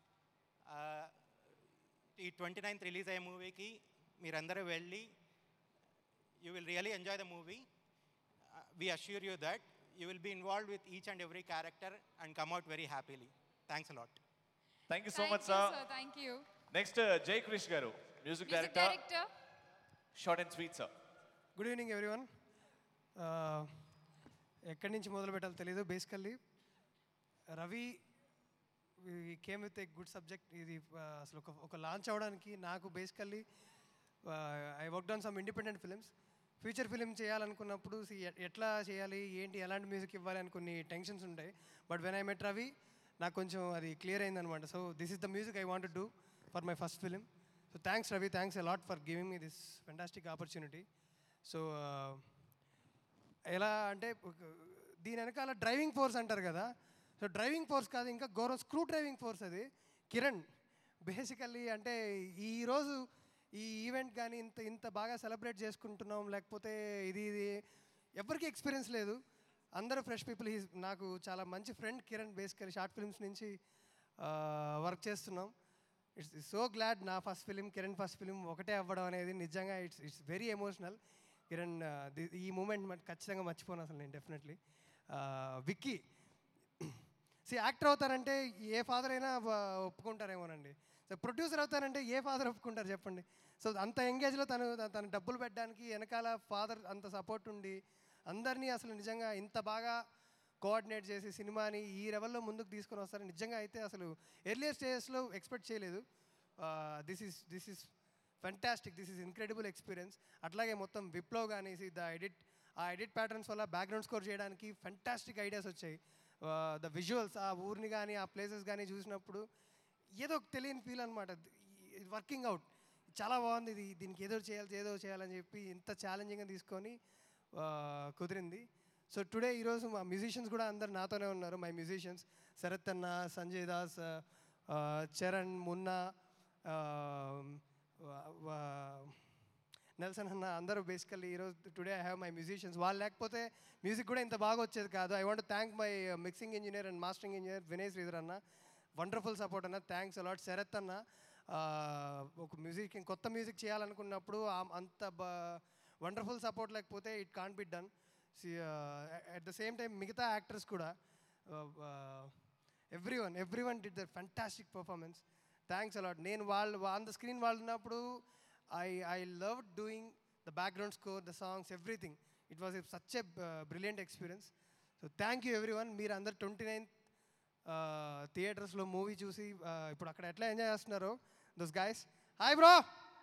ఈ ట్వంటీ నైన్త్ రిలీజ్ అయ్యే మూవీకి మీరందరూ వెళ్ళి you will really enjoy the movie we assure you that you will be involve with each and every character and come out very happily thanks a lot thank you so Thank much you, sir sir. Thank you. Next Jai Krish గారు music Music director director. Short and sweet sir good evening everyone ఎక్కడి నుంచి మొదలు పెట్టాలో తెలియదు basically Ravi came with a good subject ఇది uh, అసలు ఒక ఒక లాంచ్ అవ్వడానికి నాకు basically I work on some independent films future film చేయాలనుకున్నప్పుడు see, ఎ- ఎట్లా చేయాలి ఏంటి ఎలాంటి మ్యూజిక్ ఇవ్వాలి అని కొన్ని టెన్షన్స్ ఉంటాయి but when I met Ravi నాకు కొంచెం అది క్లియర్ అయిందనమాట so this is the music I want do for my first film so thanks Ravi thanks a lot for giving me this fantastic opportunity so ఎలా అంటే ఒక- దీని వెనకాల డ్రైవింగ్ ఫోర్స్ అంటారు కదా సో డ్రైవింగ్ ఫోర్స్ కాదు ఇంకా గౌరవ్ స్క్రూ డ్రైవింగ్ ఫోర్స్ అది కిరణ్ బేసికల్లీ అంటే ఈరోజు ఈ ఈవెంట్ కానీ ఇంత ఇంత బాగా సెలబ్రేట్ చేసుకుంటున్నాం లేకపోతే ఇది ఇది ఎవరికి ఎక్స్పీరియన్స్ లేదు అందరూ ఫ్రెష్ పీపుల్ ఈ నాకు చాలా మంచి friend Kiran basically short films నుంచి వర్క్ చేస్తున్నాం ఇట్స్ సో గ్లాడ్ నా first film Kiran first film ఒకటే అవ్వడం అనేది నిజంగా it's it's very emotional Kiran uh, ది- ఈ మూమెంట్ ఖచ్చితంగా మర్చిపోను అసలు నేను డెఫినెట్లీ విక్కీ సి యాక్టర్ అవుతారంటే ఏ ఫాదర్ అయినా వ- ఒప్పుకుంటారేమోనండి సో ప్రొడ్యూసర్ అవుతారంటే ఏ ఫాదర్ ఒప్పుకుంటారు చెప్పండి సో అంత ఎంగేజ్లో తను తన- తను డబ్బులు పెట్టడానికి వెనకాల ఫాదర్ అంత సపోర్ట్ ఉండి అందరినీ అసలు నిజంగా ఇంత బాగా కోఆర్డినేట్ చేసి సినిమాని ఈ లెవెల్లో ముందుకు తీసుకొని వస్తారు నిజంగా అయితే అసలు ఎర్లియర్ స్టేజెస్లో ఎక్స్పెక్ట్ చేయలేదు this is this is fantastic this is incredible experience అట్లాగే మొత్తం విప్లవ్ కానీ ద ఎడిట్ ఆ ఎడిట్ ప్యాటర్న్స్ వల్ల బ్యాక్గ్రౌండ్ స్కోర్ చేయడానికి ఫెంటాస్టిక్ ఐడియాస్ వచ్చాయి ద విజువల్స్ ఆ ఊరిని కానీ ఆ ప్లేసెస్ కానీ చూసినప్పుడు ఏదో ఒక తెలియని ఫీల్ అనమాట వర్కింగ్ అవుట్ చాలా బాగుంది ఇది దీనికి ఏదో చేయాలి ఏదో చేయాలని చెప్పి ఇంత ఛాలెంజింగ్గా తీసుకొని ఆ, కుదిరింది సో టుడే ఈరోజు మా మ్యూజిషియన్స్ కూడా అందరు నాతోనే ఉన్నారు మై మ్యూజిషియన్స్ శరత్ అన్న సంజయ్ దాస్ ఆ, చరణ్ మున్నా ఆ, వా- వా- నెల్సన్ అన్న అందరూ బేసికల్లీ ఈరోజు today I have my musicians వాళ్ళు లేకపోతే మ్యూజిక్ కూడా ఇంత బాగా వచ్చేది కాదు I want thank my mixing engineer and mastering engineer Vinay Sridhar అన్న వండర్ఫుల్ సపోర్ట్ అన్న థ్యాంక్స్ అలాట్ శరత్ అన్న ఆ, ఒక మ్యూజిక్ కొత్త మ్యూజిక్ చేయాలనుకున్నప్పుడు ఆ- అంత వండర్ఫుల్ సపోర్ట్ లేకపోతే it can't be done at the same time మిగతా యాక్టర్స్ కూడా everyone everyone did their fantastic performance thanks a lot నేను వాళ్ళు ఆన్ ద స్క్రీన్ వాళ్ళు ఉన్నప్పుడు I I love doing the background score the songs everything it was such a brilliant experience so thank you everyone మీరు అందరు ట్వంటీ నైన్త్ థియేటర్స్లో మూవీ చూసి uh, ఇప్పుడు అక్కడ ఎట్లా ఎంజాయ్ చేస్తున్నారో those guys hi bro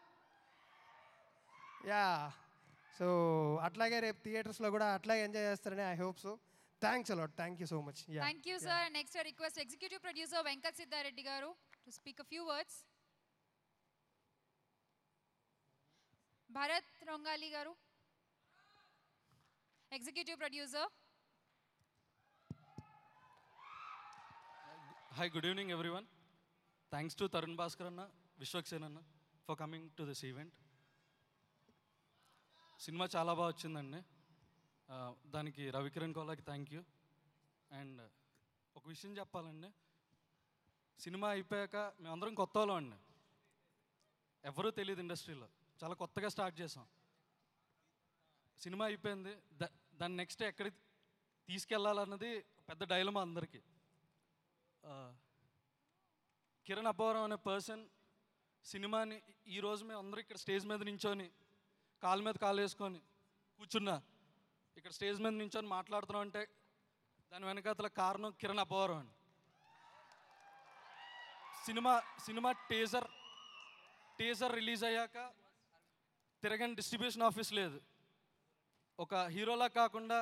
yeah so అట్లాగే రేపు థియేటర్స్లో కూడా అట్లాగే ఎంజాయ్ చేస్తారని I hope so thanks a lot thank you so much yeah Thank you, sir. Next, I request Executive Producer Venkat Siddhareddy garu to speak a few words. Bharat Rongali garu. Executive Producer. Hi, good evening, everyone. Thanks to Tarun Bhaskar Anna, Vishwaksen Anna for coming to this event. సినిమా చాలా బాగా వచ్చిందండి ఆ, దానికి రవికిరణ్ కోలాకి థ్యాంక్ యూ అండ్ ఒక విషయం చెప్పాలండి సినిమా అయిపోయాక మేమందరం కొత్త వాళ్ళం అండి ఎవరూ తెలియదు ఇండస్ట్రీలో చాలా కొత్తగా స్టార్ట్ చేసాం సినిమా అయిపోయింది దా దాన్ని నెక్స్ట్ ఎక్కడికి తీసుకెళ్ళాలన్నది పెద్ద డైలమా అందరికీ ఆ, కిరణ్ అబ్బవరం అనే పర్సన్ సినిమాని ఈరోజు మేము అందరూ ఇక్కడ స్టేజ్ మీద నించొని కాలు మీద కాలు వేసుకొని కూర్చున్నా ఇక్కడ స్టేజ్ మీద నించొని మాట్లాడుతున్నాం అంటే దాని వెనకాతల కారణం కిరణ్ అపవరం అండి సినిమా సినిమా టీజర్ టీజర్ రిలీజ్ అయ్యాక తిరగని డిస్ట్రిబ్యూషన్ ఆఫీస్ లేదు ఒక హీరోలా కాకుండా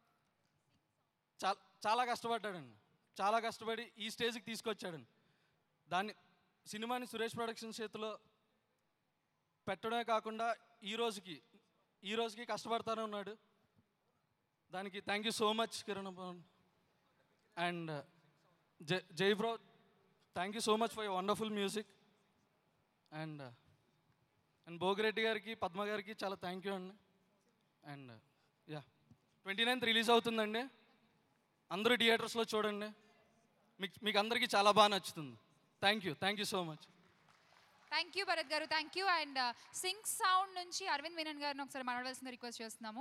చాలా చాలా కష్టపడ్డాడండి చాలా కష్టపడి ఈ స్టేజ్కి తీసుకొచ్చాడండి దాన్ని సినిమాని సురేష్ ప్రొడక్షన్ చేతిలో పెట్టడమే కాకుండా ఈ రోజుకి ఈ రోజుకి కష్టపడతానే ఉన్నాడు దానికి thank you so much Kiran and Jai Jai bro thank you so much for wonderful music and and Bhogireddy గారికి పద్మ గారికి చాలా థ్యాంక్ యూ అండి and yeah twenty ninth release అవుతుందండి అందరూ థియేటర్స్లో చూడండి మీకు మీకు అందరికీ చాలా బాగా నచ్చుతుంది thank you thank you so much thank you Bharath గారు thank you and sync sound నుంచి అరవింద్ మీనన్ గారిని ఒకసారి మాట్లాడాల్సింది రిక్వెస్ట్ చేస్తున్నాము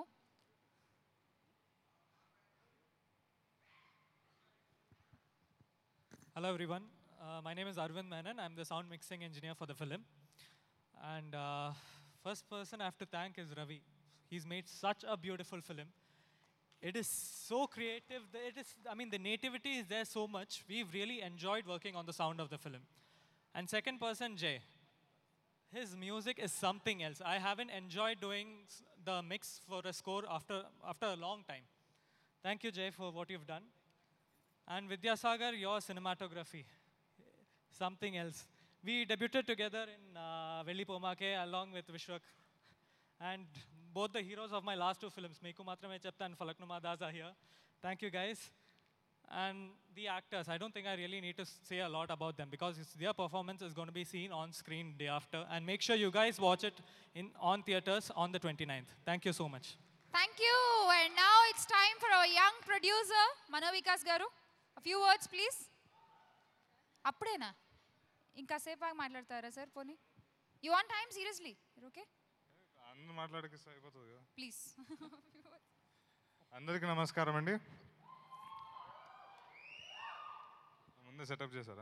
Hello everyone. Uh, my name is Arvind Menon. I'm the sound mixing engineer for the film. And uh, first person I have to thank is Ravi. He's made such a beautiful film. It is so creative. the- It is, I mean, the nativity is there so much. We've really enjoyed working on the sound of the film. And second person, Jay. His music is something else. I haven't enjoyed doing s- the mix for a score after, after a long time. Thank you, Jay, for what you've done. And Vidyasagar, your cinematography, something else. We debuted together in uh, Velli Pomake along with Vishwak. And both the heroes of my last two films, Meku Matrame Chepta and Falaknuma Das are here. Thank you guys. And the actors, I don't think I really need to say a lot about them because it's, their performance is going to be seen on screen day after. And make sure you guys watch it in, on theaters on the 29th. Thank you so much. Thank you and now it's time for our young producer Mano Vikas గారు ఫ్యూ వర్డ్స్ ప్లీజ్ అప్పుడేనా ఇంకా సేపు మాట్లాడతారా సార్ పోనీ you want time seriously okay అందరూ మాట్లాడక అయిపోతుంది కదా ప్లీజ్ అందరికీ నమస్కారం అండి ముందే సెటప్ చేశారా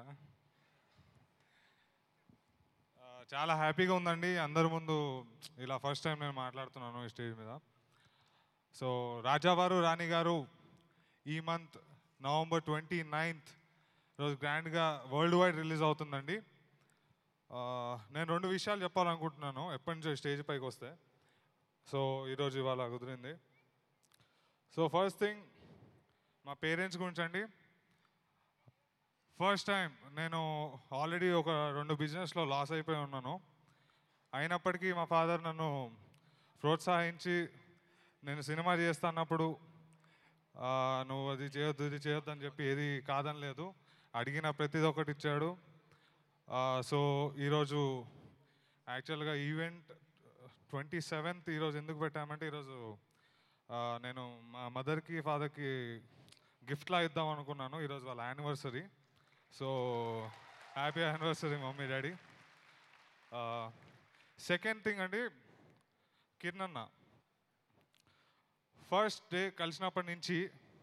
ఆ, చాలా హ్యాపీగా ఉందండి అందరి ముందు ఇలా ఫస్ట్ టైం నేను మాట్లాడుతున్నాను ఈ స్టేజ్ మీద సో రాజావారు రాణి గారు ఈ మంత్ నవంబర్ ట్వంటీ నైన్త్ రోజు గ్రాండ్గా వరల్డ్ వైడ్ రిలీజ్ అవుతుందండి ఆ, నేను రెండు విషయాలు చెప్పాలనుకుంటున్నాను ఎప్పటి నుంచో స్టేజ్ పైకి వస్తే సో ఈరోజు ఇవాళ కుదిరింది సో ఫస్ట్ థింగ్ మా పేరెంట్స్ గురించి అండి ఫస్ట్ టైం నేను ఆల్రెడీ ఒక రెండు బిజినెస్లో లాస్ అయిపోయి ఉన్నాను అయినప్పటికీ మా ఫాదర్ నన్ను ప్రోత్సహించి నేను సినిమా చేస్తున్నప్పుడు ఆ, నువ్వు అది చేయొద్దు ఇది చేయొద్దు అని చెప్పి ఏది కాదని లేదు అడిగిన ప్రతిది ఒకటి ఇచ్చాడు ఆ, సో ఈరోజు యాక్చువల్గా ఈవెంట్ ట్వంటీ సెవెంత్ ఈరోజు ఎందుకు పెట్టామంటే ఈరోజు ఆ, నేను మా మదర్కి ఫాదర్కి గిఫ్ట్లా ఇద్దాం అనుకున్నాను ఈరోజు వాళ్ళ anniversary so happy anniversary mummy daddy second thing అండి కిరణ్ అన్న ఫస్ట్ డే కలిసినప్పటి నుంచి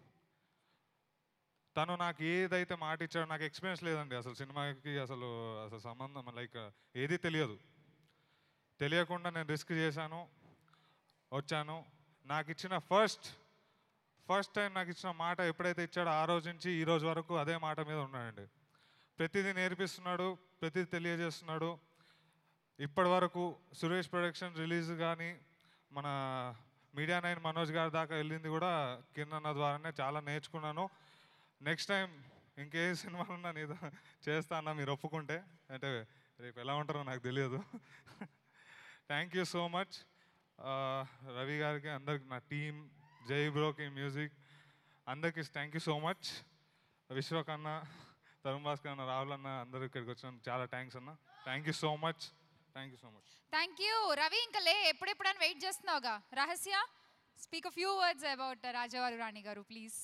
తను నాకు ఏదైతే మాట ఇచ్చాడో నాకు ఎక్స్పీరియన్స్ లేదండి అసలు సినిమాకి అసలు అసలు సంబంధం లైక్ ఏది తెలియదు తెలియకుండా నేను రిస్క్ చేశాను వచ్చాను నాకు ఇచ్చిన ఫస్ట్ ఫస్ట్ టైం నాకు ఇచ్చిన మాట ఎప్పుడైతే ఇచ్చాడో ఆ రోజు నుంచి ఈ రోజు వరకు అదే మాట మీద ఉన్నాడండి ప్రతిదీ నేర్పిస్తున్నాడు ప్రతిదీ తెలియజేస్తున్నాడు ఇప్పటి వరకు సురేష్ ప్రొడక్షన్ రిలీజ్ కానీ మన మీడియా నైన్ మనోజ్ గారి దాకా వెళ్ళింది కూడా కిందన్న ద్వారానే చాలా నేర్చుకున్నాను నెక్స్ట్ టైం ఇంకే సినిమాలు ఉన్నా నీతో చేస్తా అన్న మీరు ఒప్పుకుంటే అంటే రేపు ఎలా ఉంటారో నాకు తెలియదు thank you so much Ravi గారికి అందరికి నా టీం జై బ్రోకి మ్యూజిక్ అందరికి thank you so much Vishwak అన్న తరుణ్ భాస్కర్ అన్న రాహుల్ అన్న అందరూ ఇక్కడికి వచ్చిన చాలా థ్యాంక్స్ అన్న thank you so much thank you so much thank you Ravi ఇంకా లే ఎప్పుడెప్పుడని వెయిట్ చేస్తున్నావుగా రహస్య speak few words about Rajavaru Rani గారు ప్లీజ్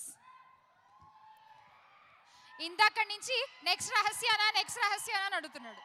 ఇందాక నుంచి నెక్స్ట్ రహస్యానా నెక్స్ట్ రహస్యానా అని అడుగుతున్నాడు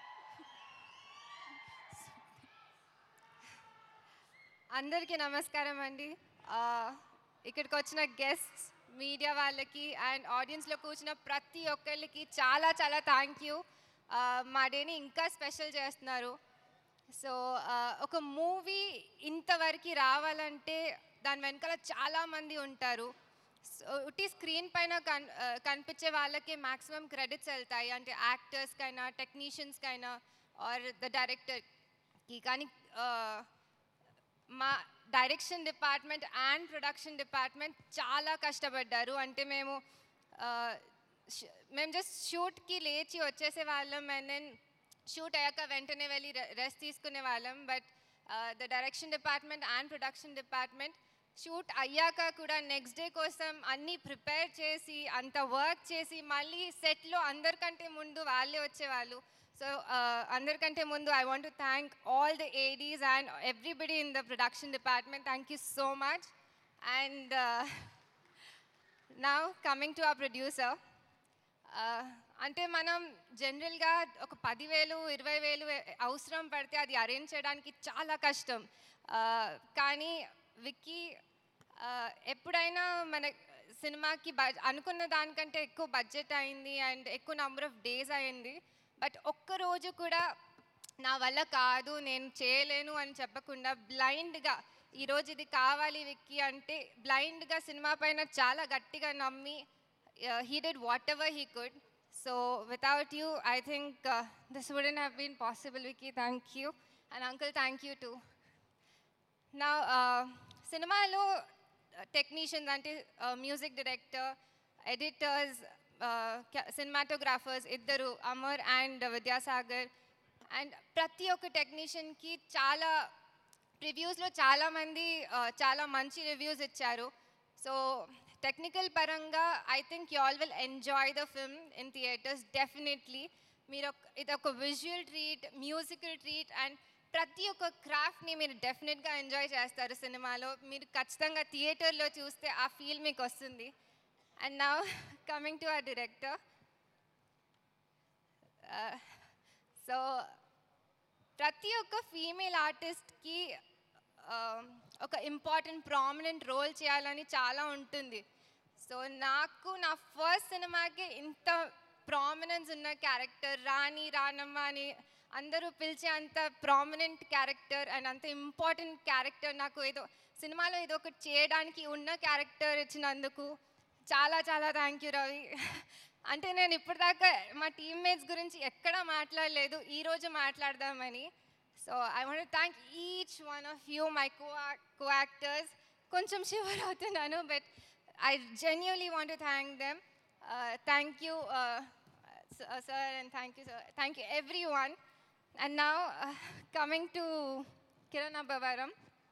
అందరికీ నమస్కారం అండి ఆ, ఇక్కడికి వచ్చిన గెస్ట్స్ మీడియా వాళ్ళకి అండ్ ఆడియన్స్లో కూర్చున్న ప్రతి ఒక్కరికి చాలా చాలా థ్యాంక్ యూ మా డేని ఇంకా స్పెషల్ చేస్తున్నారు సో ఒక మూవీ ఇంతవరకు రావాలంటే దాని వెనకాల చాలామంది ఉంటారు సో ఉట్టి స్క్రీన్ పైన కన్ ఆ, కనిపించే వాళ్ళకి మ్యాక్సిమం క్రెడిట్స్ వెళ్తాయి అంటే యాక్టర్స్కైనా టెక్నీషియన్స్కైనా ఆర్ ద డైరెక్టర్కి కానీ ఆ, మా direction department and production department చాలా కష్టపడ్డారు అంటే మేము ఆ, ష్- మేము జస్ట్ షూట్కి లేచి వచ్చేసే వాళ్ళం అండ్ దెన్ షూట్ అయ్యాక వెంటనే వెళ్ళి రెస్ట్ తీసుకునే వాళ్ళం but the direction department and production department shoot అయ్యాక కూడా నెక్స్ట్ డే కోసం అన్నీ ప్రిపేర్ చేసి అంత వర్క్ చేసి మళ్ళీ సెట్లో అందరికంటే ముందు వాళ్ళే వచ్చేవాళ్ళు సో అందరికంటే ముందు I want to thank all the ADs and everybody in the production department thank you so much and now coming to uh producer అంటే మనం జనరల్గా ఒక పదివేలు ఇరవై వేలు అవసరం పడితే అది అరేంజ్ చేయడానికి చాలా కష్టం Uh, కానీ విక్కీ uh, ఎప్పుడైనా మన సినిమాకి బ అనుకున్న దానికంటే ఎక్కువ బడ్జెట్ అయింది అండ్ ఎక్కువ నెంబర్ ఆఫ్ డేస్ అయింది బట్ ఒక్క రోజు కూడా నా వల్ల కాదు నేను చేయలేను అని చెప్పకుండా బ్లైండ్గా ఈరోజు ఇది కావాలి విక్కీ అంటే బ్లైండ్గా సినిమా పైన చాలా గట్టిగా నమ్మి he did whatever he could so without you I think this wouldn't have been possible Vicky thank you and uncle thank you to నా సినిమాలో టెక్నీషియన్స్ అంటే మ్యూజిక్ డైరెక్టర్ ఎడిటర్స్ సినిమాటోగ్రాఫర్స్ ఇద్దరు అమర్ అండ్ విద్యాసాగర్ అండ్ ప్రతి ఒక్క టెక్నీషియన్కి చాలా రివ్యూస్లో చాలామంది చాలా మంచి రివ్యూస్ ఇచ్చారు సో టెక్నికల్ పరంగా I think you all will enjoy the film in theatres definitely మీరు ఒక ఇది ఒక visual treat musical treat and ప్రతి ఒక్క క్రాఫ్ట్ని మీరు డెఫినెట్గా ఎంజాయ్ చేస్తారు సినిమాలో మీరు ఖచ్చితంగా థియేటర్లో చూస్తే ఆ ఫీల్ మీకు వస్తుంది అండ్ నా coming to uh director so ప్రతి ఒక్క ఫీమేల్ ఆర్టిస్ట్కి ఒక ఇంపార్టెంట్ ప్రామినెంట్ రోల్ చేయాలని చాలా ఉంటుంది సో నాకు నా ఫస్ట్ సినిమాకి ఇంత ప్రామినెన్స్ ఉన్న క్యారెక్టర్ రాణి రానమ్మ అని అందరూ పిలిచే అంత ప్రామినెంట్ క్యారెక్టర్ అండ్ అంత ఇంపార్టెంట్ క్యారెక్టర్ నాకు ఏదో సినిమాలో ఏదో ఒకటి చేయడానికి ఉన్న క్యారెక్టర్ ఇచ్చినందుకు చాలా చాలా థ్యాంక్ యూ రవి అంటే నేను ఇప్పటిదాకా మా టీమ్మేట్స్ గురించి ఎక్కడా మాట్లాడలేదు ఈరోజు మాట్లాడదామని so I want thank each one of you my co co actors కొంచెం షివర్ అవుతున్నాను but I genuinely want thank them thank you sir and thank you sir thank you everyone and నా coming to Kiran Abbavaram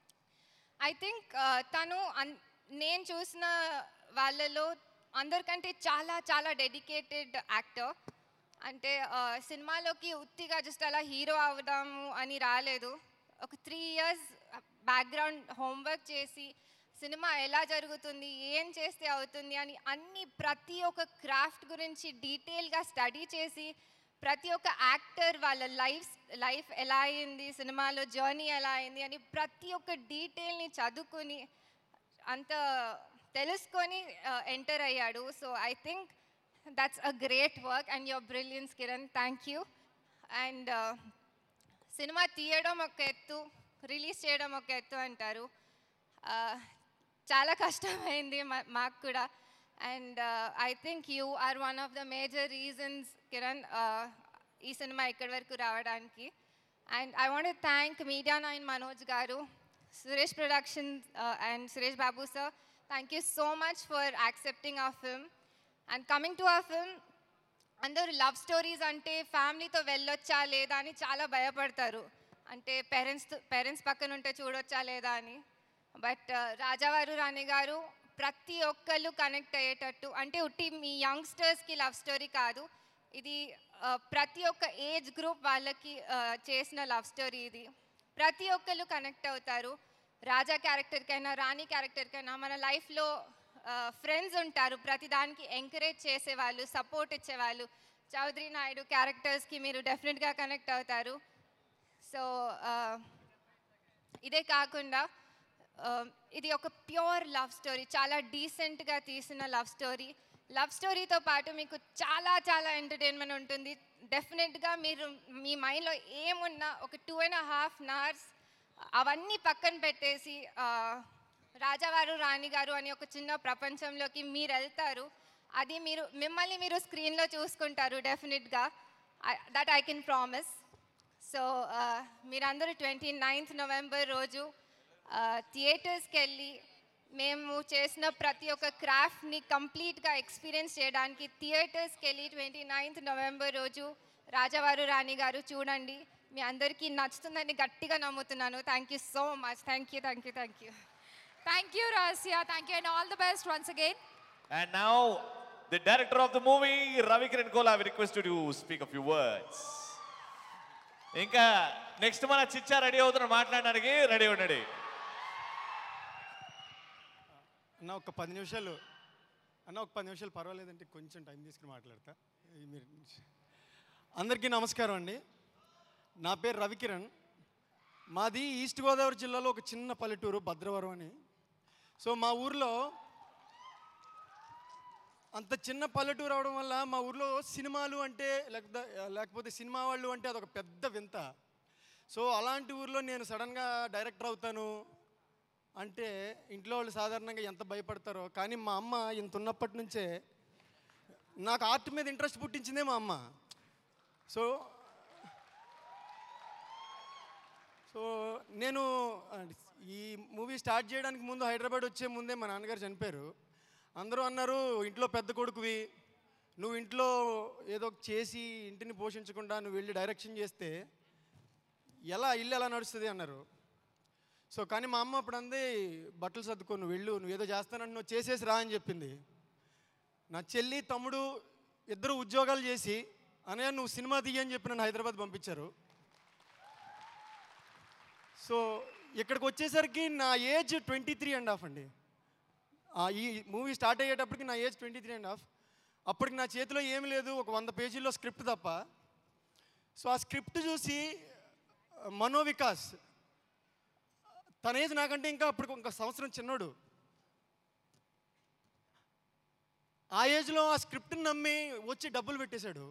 I think తను అన్ నేను చూసిన వాళ్ళలో అందరికంటే చాలా చాలా డెడికేటెడ్ యాక్టర్ అంటే ఆ, సినిమాలోకి ఉత్తిగా జస్ట్ అలా హీరో అవుదాము అని రాలేదు ఒక త్రీ ఇయర్స్ బ్యాక్గ్రౌండ్ హోంవర్క్ చేసి సినిమా ఎలా జరుగుతుంది ఏం చేస్తే అవుతుంది అని అన్ని ప్రతి ఒక్క క్రాఫ్ట్ గురించి డీటెయిల్గా స్టడీ చేసి ప్రతి ఒక్క యాక్టర్ వాళ్ళ లైఫ్ లైఫ్ ఎలా అయింది సినిమాలో జర్నీ ఎలా అయింది అని ప్రతి ఒక్క డీటెయిల్ని చదువుకుని అంత తెలుసుకొని ఎంటర్ అయ్యాడు so I think that's a great work and your brilliance Kiran thank you and సినిమా తీయడం ఒక ఎత్తు రిలీజ్ చేయడం ఒక ఎత్తు అంటారు Uh, చాలా కష్టమైంది మా- మాకు కూడా and I think you are one of the major reasons Kiran uh, ఈ సినిమా ఇక్కడి వరకు రావడానికి and I want thank media nine Manoj గారు Suresh productions and Suresh Babu sir thank you so much for accepting uh film and coming to uh film అందరూ లవ్ స్టోరీస్ అంటే ఫ్యామిలీతో వెళ్ళొచ్చా లేదా అని చాలా భయపడతారు అంటే పేరెంట్స్ పేరెంట్స్ పక్కన ఉంటే చూడొచ్చా లేదా అని బట్ రాజావారు రాణి గారు ప్రతి ఒక్కళ్ళు కనెక్ట్ అయ్యేటట్టు అంటే ఉట్టి మీ యంగ్స్టర్స్కి లవ్ స్టోరీ కాదు ఇది ఆ, ప్రతి ఒక్క ఏజ్ గ్రూప్ వాళ్ళకి ఆ, చేసిన లవ్ స్టోరీ ఇది ప్రతి ఒక్కళ్ళు కనెక్ట్ అవుతారు రాజా క్యారెక్టర్కైనా రాణి క్యారెక్టర్కైనా మన లైఫ్లో ఫ్రెండ్స్ ఉంటారు ప్రతి దానికి ఎంకరేజ్ చేసేవాళ్ళు సపోర్ట్ ఇచ్చేవాళ్ళు చౌదరి నాయుడు క్యారెక్టర్స్కి మీరు డెఫినెట్గా కనెక్ట్ అవుతారు సో ఇదే కాకుండా ఆ, ఇది ఒక ప్యూర్ లవ్ స్టోరీ చాలా డీసెంట్గా తీసిన లవ్ స్టోరీ లవ్ స్టోరీతో పాటు మీకు చాలా చాలా ఎంటర్టైన్మెంట్ ఉంటుంది డెఫినెట్గా మీరు మీ మైండ్లో ఏమున్నా ఒక టూ అండ్ హాఫ్ అవర్స్ అవన్నీ పక్కన పెట్టేసి ఆ, రాజావారు రాణి గారు అని ఒక చిన్న ప్రపంచంలోకి మీరు వెళ్తారు అది మీరు మిమ్మల్ని మీరు స్క్రీన్లో చూసుకుంటారు డెఫినెట్గా that I can promise so మీరందరూ ట్వంటీ నైన్త్ నవంబర్ రోజు థియేటర్స్కి వెళ్ళి మేము చేసిన ప్రతి ఒక్క క్రాఫ్ట్ని కంప్లీట్గా ఎక్స్పీరియన్స్ చేయడానికి థియేటర్స్కి వెళ్ళి ట్వంటీ నైన్త్ నవంబర్ రోజు రాజావారు రాణి గారు చూడండి మీ అందరికీ నచ్చుతుందని గట్టిగా నమ్ముతున్నాను thank you so much thank you thank you thank you thank you రాసియా thank you and all the best once again And now, the director of the movie, Ravi Kiran Kola, I request you to speak a few words. ఇంకా నెక్స్ట్ మన చిచ్చా రెడీ అవుతున్నారు మాట్లాడడానికి రెడీ ఉండండి అన్న ఒక పది నిమిషాలు అన్న ఒక పది నిమిషాలు పర్వాలేదంటే కొంచెం టైం తీసుకుని మాట్లాడతా ఈ మీరు అందరికీ నమస్కారం అండి నా పేరు రవికిరణ్ మాది ఈస్ట్ గోదావరి జిల్లాలో ఒక చిన్న పల్లెటూరు భద్రవరం అని సో మా ఊర్లో అంత చిన్న పల్లెటూరు అవడం వల్ల మా ఊర్లో సినిమాలు అంటే లేకపోతే లేకపోతే సినిమా వాళ్ళు అంటే అదొక పెద్ద వింత సో అలాంటి ఊర్లో నేను సడన్గా డైరెక్టర్ అవుతాను అంటే ఇంట్లో వాళ్ళు సాధారణంగా ఎంత భయపడతారో కానీ మా అమ్మ ఇంత ఉన్నప్పటి నుంచే నాకు ఆర్ట్ మీద ఇంట్రెస్ట్ పుట్టించిందే మా అమ్మ సో సో నేను ఆ, ఈ మూవీ స్టార్ట్ చేయడానికి ముందు హైదరాబాద్ వచ్చే ముందే మా నాన్నగారు చనిపోయారు అందరూ అన్నారు ఇంట్లో పెద్ద కొడుకువి నువ్వు ఇంట్లో ఏదో ఒకటి చేసి ఇంటిని పోషించకుండా నువ్వు వెళ్ళి డైరెక్షన్ చేస్తే ఎలా ఇల్లు ఎలా నడుస్తుంది అన్నారు సో కానీ మా అమ్మ అప్పుడు అంది బట్టలు సర్దుకో నువ్వు వెళ్ళు నువ్వు ఏదో చేస్తానంటే నువ్వు చేసేసి రా అని చెప్పింది నా చెల్లి తమ్ముడు ఇద్దరు ఉద్యోగాలు చేసి అనయ్య నువ్వు సినిమా తీయని చెప్పి నన్ను హైదరాబాద్ పంపించారు సో ఇక్కడికి వచ్చేసరికి నా age twenty three and half అండి ఆ, ఈ మూవీ స్టార్ట్ అయ్యేటప్పటికి నా age twenty three and half అప్పటికి నా చేతిలో ఏమీ లేదు ఒక వంద పేజీల్లో స్క్రిప్ట్ తప్ప సో ఆ స్క్రిప్ట్ చూసి మనోవికాస్ తన ఏజ్ నాకంటే ఇంకా అప్పటికి ఒక సంవత్సరం చిన్నోడు ఆ ఏజ్లో ఆ స్క్రిప్ట్ని నమ్మి వచ్చి డబ్బులు పెట్టేశాడు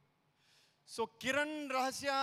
సో కిరణ్ రహస్య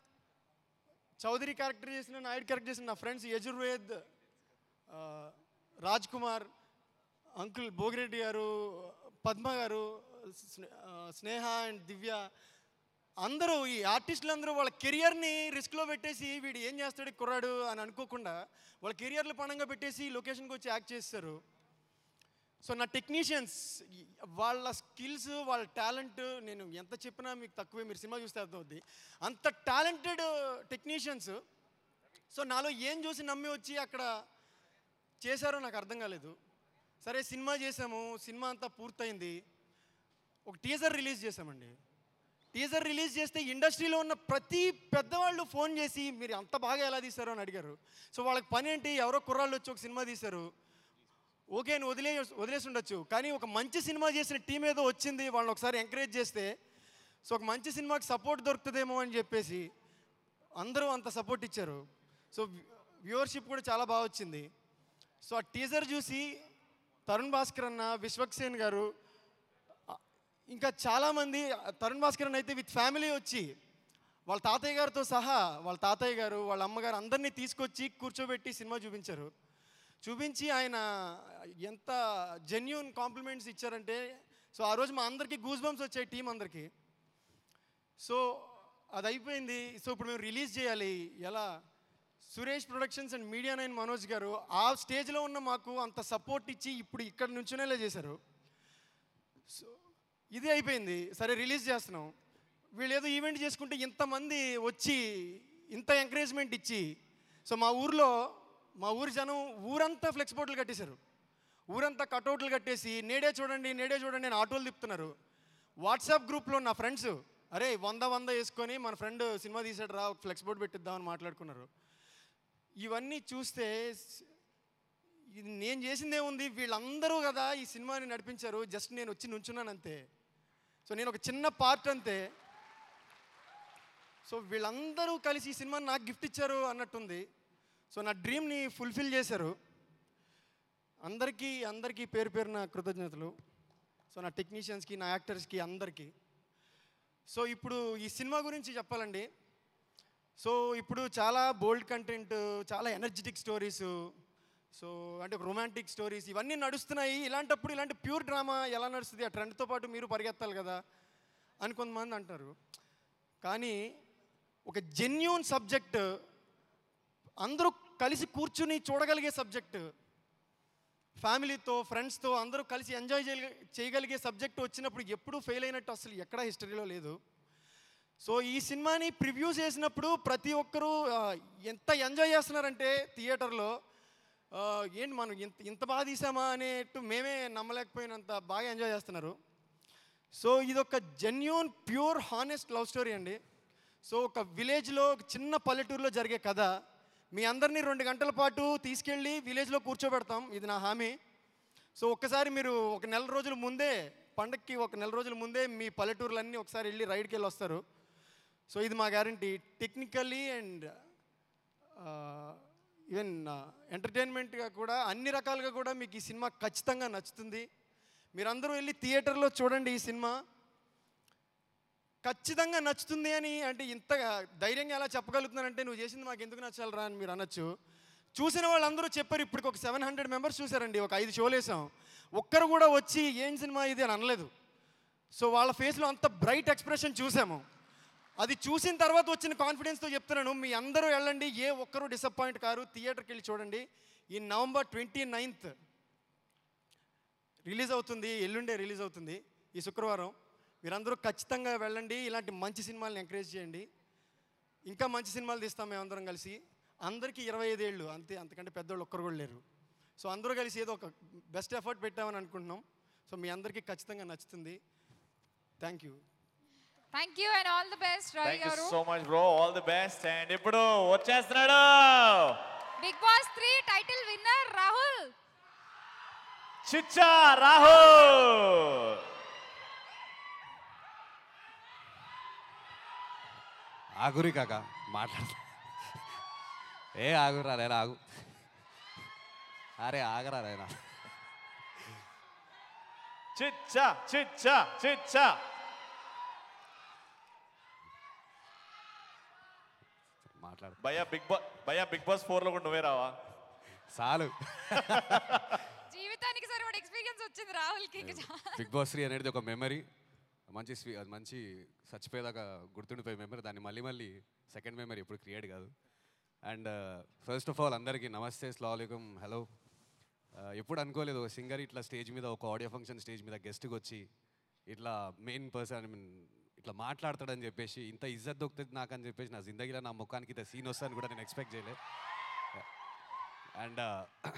చౌదరి క్యారెక్టర్ చేసిన నాయుడు క్యారెక్టర్ చేసిన నా ఫ్రెండ్స్ యజుర్వేద్ ఆ, రాజ్ కుమార్ అంకుల్ భోగిరెడ్డి గారు పద్మ గారు స్నే- ఆ, స్నేహ అండ్ దివ్య అందరూ ఈ ఆర్టిస్టులు అందరూ వాళ్ళ కెరియర్ని రిస్క్లో పెట్టేసి వీడు ఏం చేస్తాడు ఈ కుర్రాడు అని అనుకోకుండా వాళ్ళ కెరియర్లు పణంగా పెట్టేసి లొకేషన్కి వచ్చి యాక్ట్ చేస్తారు సో నా టెక్నీషియన్స్ వాళ్ళ స్కిల్స్ వాళ్ళ టాలెంట్ నేను ఎంత చెప్పినా మీకు తక్కువే మీరు సినిమా చూస్తే అర్థమవుద్ది అంత టాలెంటెడ్ టెక్నీషియన్స్ సో నాలో ఏం చూసి నమ్మి వచ్చి అక్కడ చేశారో నాకు అర్థం కాలేదు సరే సినిమా చేసాము సినిమా అంతా పూర్తయింది ఒక టీజర్ రిలీజ్ చేసామండి టీజర్ రిలీజ్ చేస్తే ఇండస్ట్రీలో ఉన్న ప్రతి పెద్దవాళ్ళు ఫోన్ చేసి మీరు అంత బాగా ఎలా తీశారో అని అడిగారు సో వాళ్ళకి పని ఏంటి ఎవరో కుర్రాళ్ళు వచ్చి ఒక సినిమా తీశారు ఓకే అని వదిలే వదిలేసి ఉండొచ్చు కానీ ఒక మంచి సినిమా చేసిన టీం ఏదో వచ్చింది వాళ్ళని ఒకసారి ఎంకరేజ్ చేస్తే సో ఒక మంచి సినిమాకి సపోర్ట్ దొరుకుతుందేమో అని చెప్పేసి అందరూ అంత సపోర్ట్ ఇచ్చారు సో వ్యూవర్షిప్ కూడా చాలా బాగా వచ్చింది సో ఆ టీజర్ చూసి తరుణ్ భాస్కర్ అన్న విశ్వక్సేన్ గారు ఆ, ఇంకా చాలామంది తరుణ్ భాస్కర్ అన్న అయితే విత్ ఫ్యామిలీ వచ్చి వాళ్ళ తాతయ్య గారితో సహా వాళ్ళ తాతయ్య గారు వాళ్ళ అమ్మగారు అందరినీ తీసుకొచ్చి కూర్చోబెట్టి సినిమా చూపించారు చూపించి ఆయన ఎంత జెన్యున్ కాంప్లిమెంట్స్ ఇచ్చారంటే సో ఆ రోజు మా అందరికీ గూస్ బంప్స్ వచ్చాయి టీం అందరికీ సో అది అయిపోయింది సో ఇప్పుడు మేము రిలీజ్ చేయాలి ఎలా Suresh productions and media nine Manoj గారు ఆ స్టేజ్లో ఉన్న మాకు అంత సపోర్ట్ ఇచ్చి ఇప్పుడు ఇక్కడ నుంచునేలా చేశారు సో ఇది అయిపోయింది సరే రిలీజ్ చేస్తున్నాం వీళ్ళు ఏదో ఈవెంట్ చేసుకుంటే ఇంతమంది వచ్చి ఇంత ఎంకరేజ్మెంట్ ఇచ్చి సో మా ఊర్లో మా ఊరి జనం ఊరంతా ఫ్లెక్స్ బోర్డులు కట్టేశారు ఊరంతా కటౌట్లు కట్టేసి నేడే చూడండి నేడే చూడండి అని ఆటోలు తిప్పుతున్నారు వాట్సాప్ గ్రూప్లో నా ఫ్రెండ్స్ అరే వంద వంద వేసుకొని మన ఫ్రెండ్ సినిమా తీసాడు రా ఒక ఫ్లెక్స్ బోర్డు పెట్టిద్దామని మాట్లాడుకున్నారు ఇవన్నీ చూస్తే స్- ఇది నేను చేసిందే ఉంది వీళ్ళందరూ కదా ఈ సినిమాని నడిపించారు జస్ట్ నేను వచ్చి నుంచున్నాను అంతే సో నేను ఒక చిన్న పార్ట్ అంతే సో వీళ్ళందరూ కలిసి ఈ సినిమాని నాకు గిఫ్ట్ ఇచ్చారు అన్నట్టుంది సో నా డ్రీమ్ని ఫుల్ఫిల్ చేశారు అందరికీ అందరికీ పేరు పేరున కృతజ్ఞతలు సో నా టెక్నీషియన్స్కి నా యాక్టర్స్కి అందరికీ సో ఇప్పుడు ఈ సినిమా గురించి చెప్పాలండి సో ఇప్పుడు చాలా బోల్డ్ కంటెంట్ చాలా ఎనర్జెటిక్ స్టోరీస్ సో అంటే రొమాంటిక్ స్టోరీస్ ఇవన్నీ నడుస్తున్నాయి ఇలాంటప్పుడు ఇలాంటి ప్యూర్ డ్రామా ఎలా నడుస్తుంది ఆ ట్రెండ్తో పాటు మీరు పరిగెత్తాలి కదా అని కొంతమంది అంటారు కానీ ఒక జెన్యున్ సబ్జెక్ట్ అందరూ కలిసి కూర్చుని చూడగలిగే సబ్జెక్ట్ ఫ్యామిలీతో ఫ్రెండ్స్తో అందరూ కలిసి ఎంజాయ్ చేయగలిగే సబ్జెక్ట్ వచ్చినప్పుడు ఎప్పుడూ ఫెయిల్ అయినట్టు అసలు ఎక్కడా హిస్టరీలో లేదు సో ఈ సినిమాని ప్రివ్యూ చేసినప్పుడు ప్రతి ఒక్కరూ ఆ, ఎంత ఎంజాయ్ చేస్తున్నారంటే థియేటర్లో ఆ, ఏంటి మనం ఇంత ఇంత బాగా తీసామా అనేట్టు మేమే నమ్మలేకపోయినంత బాగా ఎంజాయ్ చేస్తున్నారు సో ఇది ఒక genuine pure honest love story అండి సో ఒక విలేజ్లో ఒక చిన్న పల్లెటూరులో జరిగే కథ మీ అందరినీ రెండు గంటల పాటు తీసుకెళ్ళి విలేజ్లో కూర్చోబెడతాం ఇది నా హామీ సో ఒక్కసారి మీరు ఒక నెల రోజుల ముందే పండక్కి ఒక నెల రోజుల ముందే మీ పల్లెటూరులన్నీ ఒకసారి వెళ్ళి రైడ్కి వెళ్ళి వస్తారు సో ఇది మా గ్యారంటీ టెక్నికల్లీ అండ్ ఈవెన్ ఎంటర్టైన్మెంట్గా కూడా అన్ని రకాలుగా కూడా మీకు ఈ సినిమా ఖచ్చితంగా నచ్చుతుంది మీరందరూ వెళ్ళి థియేటర్లో చూడండి ఈ సినిమా ఖచ్చితంగా నచ్చుతుంది అని అంటే ఇంత ధైర్యంగా ఎలా చెప్పగలుగుతున్నానంటే నువ్వు చేసింది మాకు ఎందుకు నచ్చాలరా అని మీరు అనొచ్చు చూసిన వాళ్ళందరూ చెప్పారు ఇప్పటికి ఒక సెవెన్ హండ్రెడ్ మెంబర్స్ చూసారండి ఒక ఐదు షోలు వేసాం ఒక్కరు కూడా వచ్చి ఏం సినిమా ఇది అని అనలేదు సో వాళ్ళ ఫేస్లో అంత బ్రైట్ ఎక్స్ప్రెషన్ చూసాము అది చూసిన తర్వాత వచ్చిన కాన్ఫిడెన్స్తో చెప్తున్నాను మీ అందరూ వెళ్ళండి ఏ ఒక్కరూ డిసప్పాయింట్ కారు థియేటర్కి వెళ్ళి చూడండి ఈ నవంబర్ ట్వంటీ నైన్త్ రిలీజ్ అవుతుంది ఎల్లుండే రిలీజ్ అవుతుంది ఈ శుక్రవారం మీరందరూ ఖచ్చితంగా వెళ్ళండి ఇలాంటి మంచి సినిమాలను ఎంకరేజ్ చేయండి ఇంకా మంచి సినిమాలు తీస్తాం మేమందరం కలిసి అందరికీ ఇరవై ఐదేళ్ళు అంతే అంతకంటే పెద్దవాళ్ళు ఒక్కరు కూడా లేరు సో అందరూ కలిసి ఏదో ఒక బెస్ట్ ఎఫర్ట్ పెట్టామని అనుకుంటున్నాం సో మీ అందరికీ ఖచ్చితంగా నచ్చుతుంది thank you thank you and all the best Ravi thank you గారు so much bro all the best and ఇప్పుడు వచ్చేస్తున్నాడు Bigg boss three title winner Rahul Chichha Rahul ఆగురి కాక మాట్లాడు ఏ ఆగురా నేను ఆగు అరే ఆగరా నేను చిచ్చా చిచ్చా చిచ్చా మాట్లాడు భయ్యా బిగ్ బాస్ భయ్యా బిగ్ బాస్ ఫోర్ లో కూడా నువ్వే రావా చాలు జీవితానికి సరిపడ ఎక్స్పీరియన్స్ వచ్చింది రాహుల్కి ఇక చాలా. బిగ్ బాస్ త్రీ అనేది ఒక మెమరీ మంచి స్వీ అది మంచి చచ్చిపోయేదాకా గుర్తుండిపోయే మెమరీ దాన్ని మళ్ళీ మళ్ళీ సెకండ్ మెమరీ ఎప్పుడు క్రియేట్ కాదు అండ్ ఫస్ట్ ఆఫ్ ఆల్ అందరికీ నమస్తే స్లాలికం హలో ఎప్పుడు అనుకోలేదు ఒక సింగర్ ఇట్లా స్టేజ్ మీద ఒక ఆడియో ఫంక్షన్ స్టేజ్ మీద గెస్ట్కి వచ్చి ఇట్లా మెయిన్ పర్సన్ ఐ మీన్ ఇట్లా మాట్లాడతాడని చెప్పేసి ఇంత ఇజ్జత్ దొక్కుతుంది నాకు అని చెప్పేసి నా జిందగీలో నా ముఖానికి ఇంత సీన్ వస్తుందని కూడా నేను ఎక్స్పెక్ట్ చేయలేదు అండ్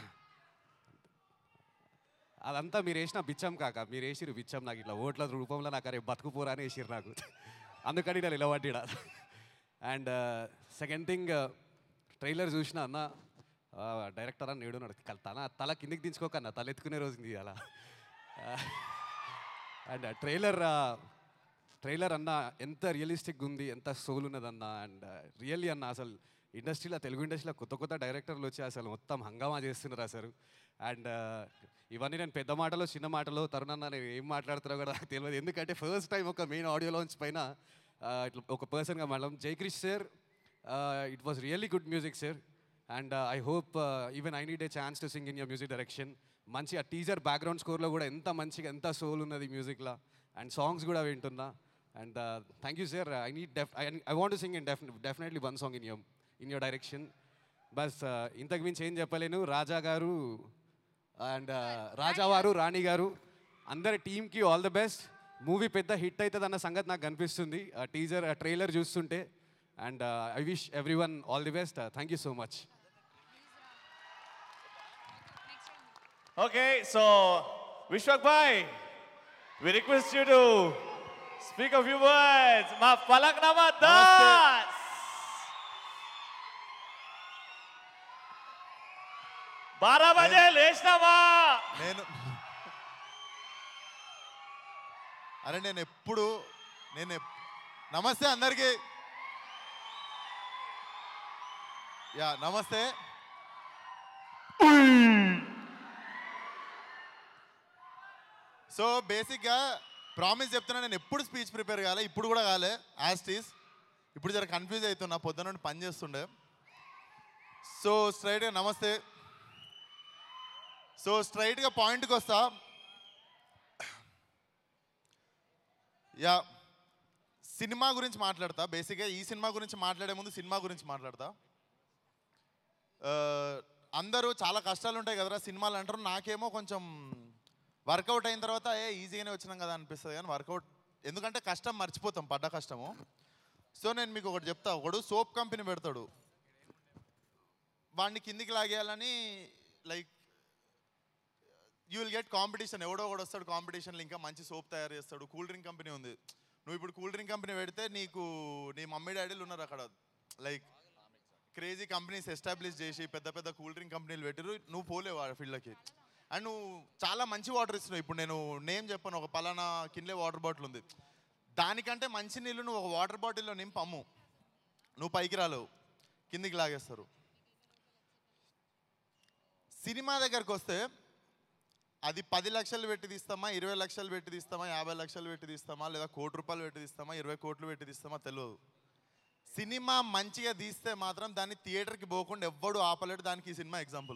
అదంతా మీరు వేసిన బిచ్చం కాక మీరు వేసిరు బిచ్చం నాకు ఇట్లా ఓట్ల రూపంలో నాకు అరే బతుకుపోరా అని వేసిరు నాకు అందుకని నేను నిలబడ్డా అండ్ సెకండ్ థింగ్ ట్రైలర్ చూసిన అన్న డైరెక్టర్ అని నేడున్నాడు కల్- తల తల కిందికి దించుకోకన్న తల ఎత్తుకునే రోజు ఇది అలా అండ్ ట్రైలర్ ట్రైలర్ అన్న ఎంత రియలిస్టిక్ ఉంది ఎంత సోల్ ఉన్నదన్న అండ్ రియల్లీ అన్న అసలు ఇండస్ట్రీలో తెలుగు ఇండస్ట్రీలో కొత్త కొత్త డైరెక్టర్లు వచ్చి అసలు మొత్తం హంగామా చేస్తున్నారు అసలు అండ్ ఇవన్నీ నేను పెద్ద మాటలో చిన్న మాటలో తరుణ్ అన్న నేను ఏం మాట్లాడుతున్నా కూడా నాకు తెలియదు ఎందుకంటే ఫస్ట్ టైం ఒక మెయిన్ ఆడియో లాంచ్ పైన ఆ, ఇట్లా ఒక పర్సన్గా madam Jaikrish sir it was really good music sir and I hope even I need a chance to sing in your music direction మంచి ఆ టీజర్ బ్యాక్గ్రౌండ్ స్కోర్లో కూడా ఎంత మంచిగా ఎంత సోల్ ఉన్నది మ్యూజిక్లో అండ్ సాంగ్స్ కూడా వింటున్నా and thank you sir I need def I want sing in def definitely one song in your in your direction బస్ ఇంతకు మించి ఏం చెప్పలేను రాజా గారు అండ్ రాజావారు రాణి గారు అందరి టీంకి ఆల్ ద బెస్ట్ మూవీ పెద్ద హిట్ అవుతుంది అన్న సంగతి నాకు కనిపిస్తుంది టీజర్ ట్రైలర్ చూస్తుంటే and I wish everyone all the best thank you so much Okay, so Vishwak Bhai, we request you to speak a few words. Ma Palaknama Das. బారా బజే లేచినావా నేను అరే నేను ఎప్పుడు నేను ఎప్- నమస్తే అందరికీ యా నమస్తే సో బేసిక్గా ప్రామిస్ చెప్తున్నా నేను ఎప్పుడు స్పీచ్ ప్రిపేర్ కాలే ఇప్పుడు కూడా కాలే యాస్టీస్ ఇప్పుడు జర కన్ఫ్యూజ్ అవుతున్నా పొద్దున్న నుండి పని చేస్తుండే సో స్ట్రైట్గా నమస్తే సో స్ట్రైట్గా పాయింట్కి వస్తా యా సినిమా గురించి మాట్లాడతా బేసిక్గా ఈ సినిమా గురించి మాట్లాడే ముందు సినిమా గురించి మాట్లాడతా ఆ, అందరూ చాలా కష్టాలు ఉంటాయి కదరా సినిమాలు అంటారు నాకేమో కొంచెం వర్కౌట్ అయిన తర్వాత ఏ ఈజీగానే వచ్చినాం కదా అనిపిస్తుంది కానీ వర్కౌట్ ఎందుకంటే కష్టం మర్చిపోతాం పడ్డ కష్టము సో నేను మీకు ఒకటి చెప్తా ఒకడు సోప్ కంపెనీ పెడతాడు వాడిని కిందికి లాగేయాలని like you will get competition ఎవడో ఒకడు వస్తాడు కాంపిటీషన్లో ఇంకా మంచి సోప్ తయారు చేస్తాడు కూల్ డ్రింక్ కంపెనీ ఉంది నువ్వు ఇప్పుడు కూల్ డ్రింక్ కంపెనీ పెడితే నీకు నీ మమ్మీ డాడీలు ఉన్నారు అక్కడ లైక్ క్రేజీ కంపెనీస్ ఎస్టాబ్లిష్ చేసి పెద్ద పెద్ద కూల్ డ్రింక్ కంపెనీలు పెట్టిరు నువ్వు పోలేవు ఆ ఫీల్డ్కి అండ్ నువ్వు చాలా మంచి వాటర్ ఇస్తున్నావు ఇప్పుడు నేను నేమ్ చెప్పాను ఒక పలానా కిన్లే వాటర్ బాటిల్ ఉంది దానికంటే మంచి నీళ్ళు నువ్వు ఒక వాటర్ బాటిల్లో నింపు అమ్ము నువ్వు పైకి రాలేవు కిందికి లాగేస్తారు సినిమా దగ్గరకు వస్తే అది పది లక్షలు పెట్టి తీస్తామా ఇరవై లక్షలు పెట్టి తీస్తామా యాభై లక్షలు పెట్టి తీస్తామా లేదా కోటి రూపాయలు పెట్టి తీస్తామా ఇరవై కోట్లు పెట్టి తీస్తామా తెలియదు సినిమా మంచిగా తీస్తే మాత్రం దాన్ని థియేటర్కి పోకుండా ఎవ్వడు ఆపలేడు దానికి ఈ సినిమా ఎగ్జాంపుల్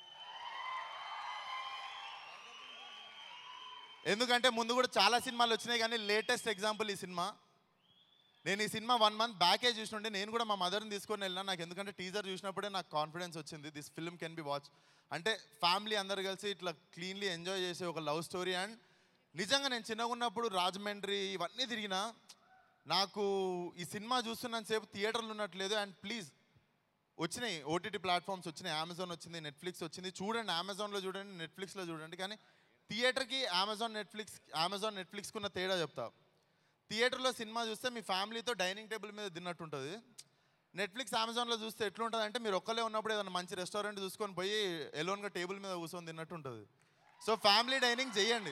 ఎందుకంటే ముందు కూడా చాలా సినిమాలు వచ్చినాయి కానీ లేటెస్ట్ ఎగ్జాంపుల్ ఈ సినిమా నేను ఈ సినిమా వన్ మంత్ బ్యాకే చూసినుంటే నేను కూడా మా మదర్ని తీసుకొని వెళ్ళినా నాకు ఎందుకంటే టీజర్ చూసినప్పుడే నాకు కాన్ఫిడెన్స్ వచ్చింది this film can be watch అంటే ఫ్యామిలీ అందరు కలిసి ఇట్లా క్లీన్లీ ఎంజాయ్ చేసే ఒక లవ్ స్టోరీ అండ్ నిజంగా నేను చిన్నగా ఉన్నప్పుడు రాజమండ్రి ఇవన్నీ తిరిగినా నాకు ఈ సినిమా చూస్తున్నంతసేపు థియేటర్లు ఉన్నట్లేదు అండ్ ప్లీజ్ వచ్చినాయి ఓటీటీ ప్లాట్ఫామ్స్ వచ్చినాయి అమెజాన్ వచ్చింది నెట్ఫ్లిక్స్ వచ్చింది చూడండి అమెజాన్లో చూడండి నెట్ఫ్లిక్స్లో చూడండి కానీ థియేటర్కి అమెజాన్ నెట్ఫ్లిక్స్ అమెజాన్ నెట్ఫ్లిక్స్కి ఉన్న తేడా చెప్తా థియేటర్లో సినిమా చూస్తే మీ ఫ్యామిలీతో డైనింగ్ టేబుల్ మీద తిన్నట్టు ఉంటుంది నెట్ఫ్లిక్స్ అమెజాన్లో చూస్తే ఎట్లుంటుంది అంటే మీరు ఒక్కలే ఉన్నప్పుడు ఏదైనా మంచి రెస్టారెంట్ చూసుకొని పోయి ఎలోన్గా టేబుల్ మీద కూర్చొని తిన్నట్టు ఉంటుంది సో ఫ్యామిలీ డైనింగ్ చేయండి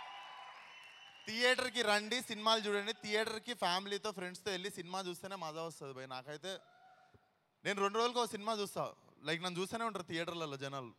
థియేటర్కి రండి సినిమాలు చూడండి థియేటర్కి ఫ్యామిలీతో ఫ్రెండ్స్తో వెళ్ళి సినిమా చూస్తేనే మజా వస్తుంది భయ్ నాకైతే నేను రెండు రోజులకు ఒక సినిమా చూస్తా లైక్ నన్ను చూస్తూనే ఉంటారు థియేటర్లలో జనాలు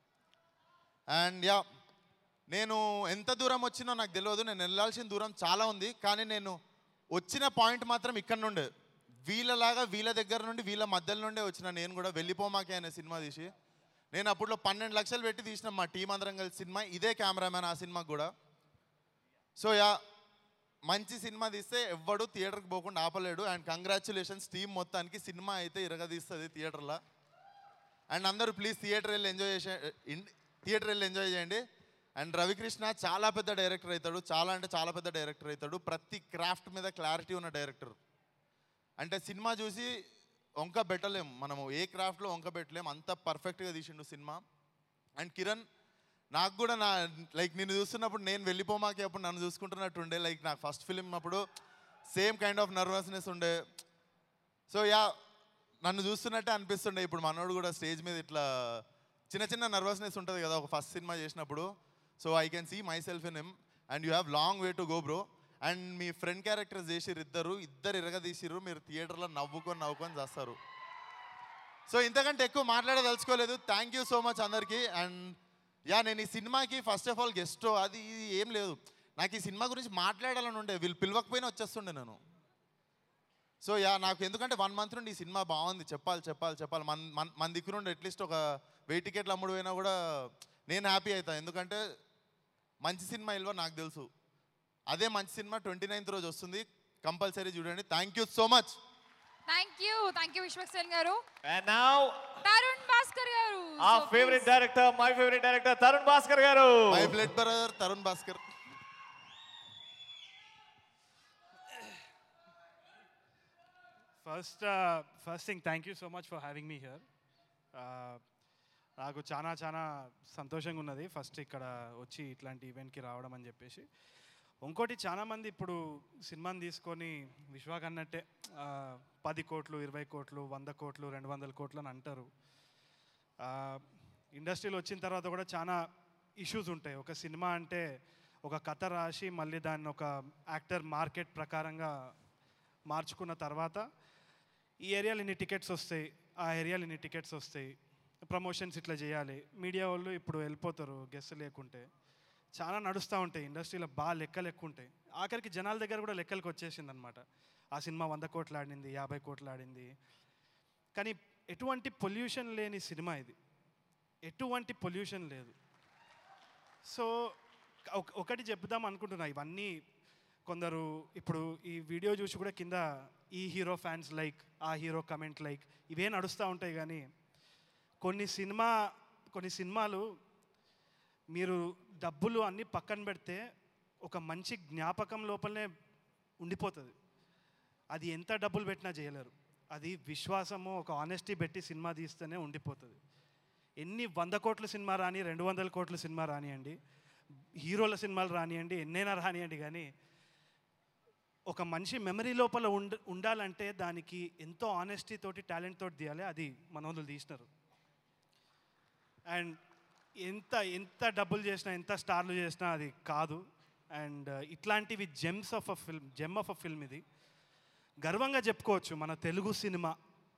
అండ్ యా నేను ఎంత దూరం వచ్చినో నాకు తెలియదు నేను వెళ్ళాల్సిన దూరం చాలా ఉంది కానీ నేను వచ్చిన పాయింట్ మాత్రం ఇక్కడ నుండే వీళ్ళలాగా వీళ్ళ దగ్గర నుండి వీళ్ళ మధ్యలో నుండే వచ్చిన నేను కూడా వెళ్ళిపోమాకే అనే సినిమా తీసి నేను అప్పట్లో పన్నెండు లక్షలు పెట్టి తీసిన మా టీం అందరం కలిసి సినిమా ఇదే కెమెరామ్యాన్ ఆ సినిమాకి కూడా సో యా మంచి సినిమా తీస్తే ఎవ్వడు థియేటర్కి పోకుండా ఆపలేడు అండ్ కంగ్రాచులేషన్స్ టీం మొత్తానికి సినిమా అయితే ఇరగదీస్తుంది థియేటర్లో అండ్ అందరూ ప్లీజ్ థియేటర్ వెళ్ళి ఎంజాయ్ చేసే థియేటర్ వెళ్ళి ఎంజాయ్ చేయండి అండ్ రవికృష్ణ చాలా పెద్ద డైరెక్టర్ అవుతాడు చాలా అంటే చాలా పెద్ద డైరెక్టర్ అవుతాడు ప్రతి క్రాఫ్ట్ మీద క్లారిటీ ఉన్న డైరెక్టర్ అంటే సినిమా చూసి వంక పెట్టలేం మనము ఏ క్రాఫ్ట్లో వంక పెట్టలేం అంత పర్ఫెక్ట్గా తీసిండు సినిమా అండ్ కిరణ్ నాకు కూడా నా లైక్ నిన్ను చూస్తున్నప్పుడు నేను వెళ్ళిపోమాకే అప్పుడు నన్ను చూసుకుంటున్నట్టు ఉండే లైక్ నాకు ఫస్ట్ ఫిలిం అప్పుడు సేమ్ కైండ్ ఆఫ్ నర్వస్నెస్ ఉండే సో యా నన్ను చూస్తున్నట్టే అనిపిస్తుండే ఇప్పుడు మనోడు కూడా స్టేజ్ మీద ఇట్లా చిన్న చిన్న నర్వస్నెస్ ఉంటుంది కదా ఒక ఫస్ట్ సినిమా చేసినప్పుడు so I can see myself in him and you have long way to go bro and మీ ఫ్రెండ్ క్యారెక్టర్స్ చేసిర్రు ఇద్దరు ఇద్దరు ఇరగదీసిర్రు మీరు థియేటర్లో నవ్వుకొని నవ్వుకొని చేస్తారు సో ఇంతకంటే ఎక్కువ మాట్లాడదలుచుకోలేదు థ్యాంక్ యూ సో మచ్ అందరికీ అండ్ యా నేను ఈ సినిమాకి ఫస్ట్ ఆఫ్ ఆల్ గెస్ట్ అది ఇది ఏం లేదు నాకు ఈ సినిమా గురించి మాట్లాడాలని ఉండే వీళ్ళు పిలవకపోయినా వచ్చేస్తుండే నేను సో యా నాకు ఎందుకంటే వన్ మంత్ నుండి ఈ సినిమా బాగుంది చెప్పాలి చెప్పాలి చెప్పాలి మన మన మన దిక్కు నుండి అట్లీస్ట్ ఒక వెయ్యి టికెట్లు అమ్ముడు పోయినా కూడా నేను హ్యాపీ అవుతాను ఎందుకంటే మంచి సినిమా ఇల్వ నాకు తెలుసు అదే మంచి సినిమా ట్వంటీ నైన్త్ రోజు వస్తుంది కంపల్సరీ చూడండి thank you so much thank you thank you Vishwaksen గారు అండ్ నౌ తరుణ్ భాస్కర్ గారు ఆ So, favourite please. Director my favourite director Tarun Bhaskar గారు my blood brother Tarun Bhaskar first first thing thank you so much for having me here నాకు చాలా చాలా సంతోషంగా ఉన్నది ఫస్ట్ ఇక్కడ వచ్చి ఇట్లాంటి ఈవెంట్కి రావడం అని చెప్పేసి ఇంకోటి చాలామంది ఇప్పుడు సినిమాని తీసుకొని విశ్వాక్ అన్నట్టే ఆ, పది కోట్లు ఇరవై కోట్లు వంద కోట్లు రెండు వందల కోట్లు అని అంటారు ఆ, ఇండస్ట్రీలో వచ్చిన తర్వాత కూడా చాలా ఇష్యూస్ ఉంటాయి ఒక సినిమా అంటే ఒక కథ రాసి మళ్ళీ దాన్ని ఒక యాక్టర్ మార్కెట్ ప్రకారంగా మార్చుకున్న తర్వాత ఈ ఏరియాలో ఇన్ని టికెట్స్ వస్తాయి ఆ ఏరియాలో ఇన్ని టికెట్స్ వస్తాయి ప్రమోషన్స్ ఇట్లా చేయాలి మీడియా వాళ్ళు ఇప్పుడు వెళ్ళిపోతారు గెస్ట్ లేకుంటే చాలా నడుస్తూ ఉంటాయి ఇండస్ట్రీలో బాగా లెక్కలు ఎక్కువ ఉంటాయి ఆఖరికి జనాల దగ్గర కూడా లెక్కలకు వచ్చేసింది అనమాట ఆ సినిమా వంద కోట్లు ఆడింది యాభై కోట్లు ఆడింది కానీ ఎటువంటి పొల్యూషన్ లేని సినిమా ఇది ఎటువంటి పొల్యూషన్ లేదు సో ఒక- ఒకటి చెప్దాం అనుకుంటున్నా ఇవన్నీ కొందరు ఇప్పుడు ఈ వీడియో చూసి కూడా కింద ఈ హీరో ఫ్యాన్స్ లైక్ ఆ హీరో కమెంట్ లైక్ ఇవే నడుస్తూ ఉంటాయి కానీ కొన్ని సినిమా కొన్ని సినిమాలు మీరు డబ్బులు అన్నీ పక్కన పెడితే ఒక మంచి జ్ఞాపకం లోపలనే ఉండిపోతుంది అది ఎంత డబ్బులు పెట్టినా చేయలేరు అది విశ్వాసము ఒక ఆనెస్టీ పెట్టి సినిమా తీస్తేనే ఉండిపోతుంది ఎన్ని వంద కోట్ల సినిమా రాని రెండు వందల కోట్ల సినిమా రానియండి హీరోల సినిమాలు రానియండి ఎన్నైనా రానియండి కానీ ఒక మనిషి మెమరీ లోపల ఉండ ఉండాలంటే దానికి ఎంతో ఆనెస్టీ తోటి టాలెంట్ తోటి తీయాలి అది మనోళ్ళు తీసినారు అండ్ ఎంత ఎంత డబ్బులు చేసినా ఎంత స్టార్లు చేసినా అది కాదు అండ్ ఇట్లాంటివి gems of a film gem of a film ఇది గర్వంగా చెప్పుకోవచ్చు మన తెలుగు సినిమా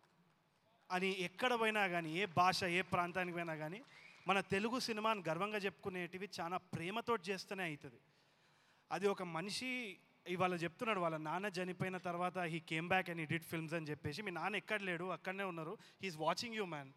అని ఎక్కడ పోయినా కానీ ఏ భాష ఏ ప్రాంతానికి పోయినా కానీ మన తెలుగు సినిమాని గర్వంగా చెప్పుకునేటివి చాలా ప్రేమతో చేస్తూనే అవుతుంది అది ఒక మనిషి ఇవాళ చెప్తున్నాడు వాళ్ళ నాన్న చనిపోయిన తర్వాత he came back and did films అని చెప్పేసి మీ నాన్న ఎక్కడ లేడు అక్కడనే ఉన్నారు హీఈస్ వాచింగ్ యూ మ్యాన్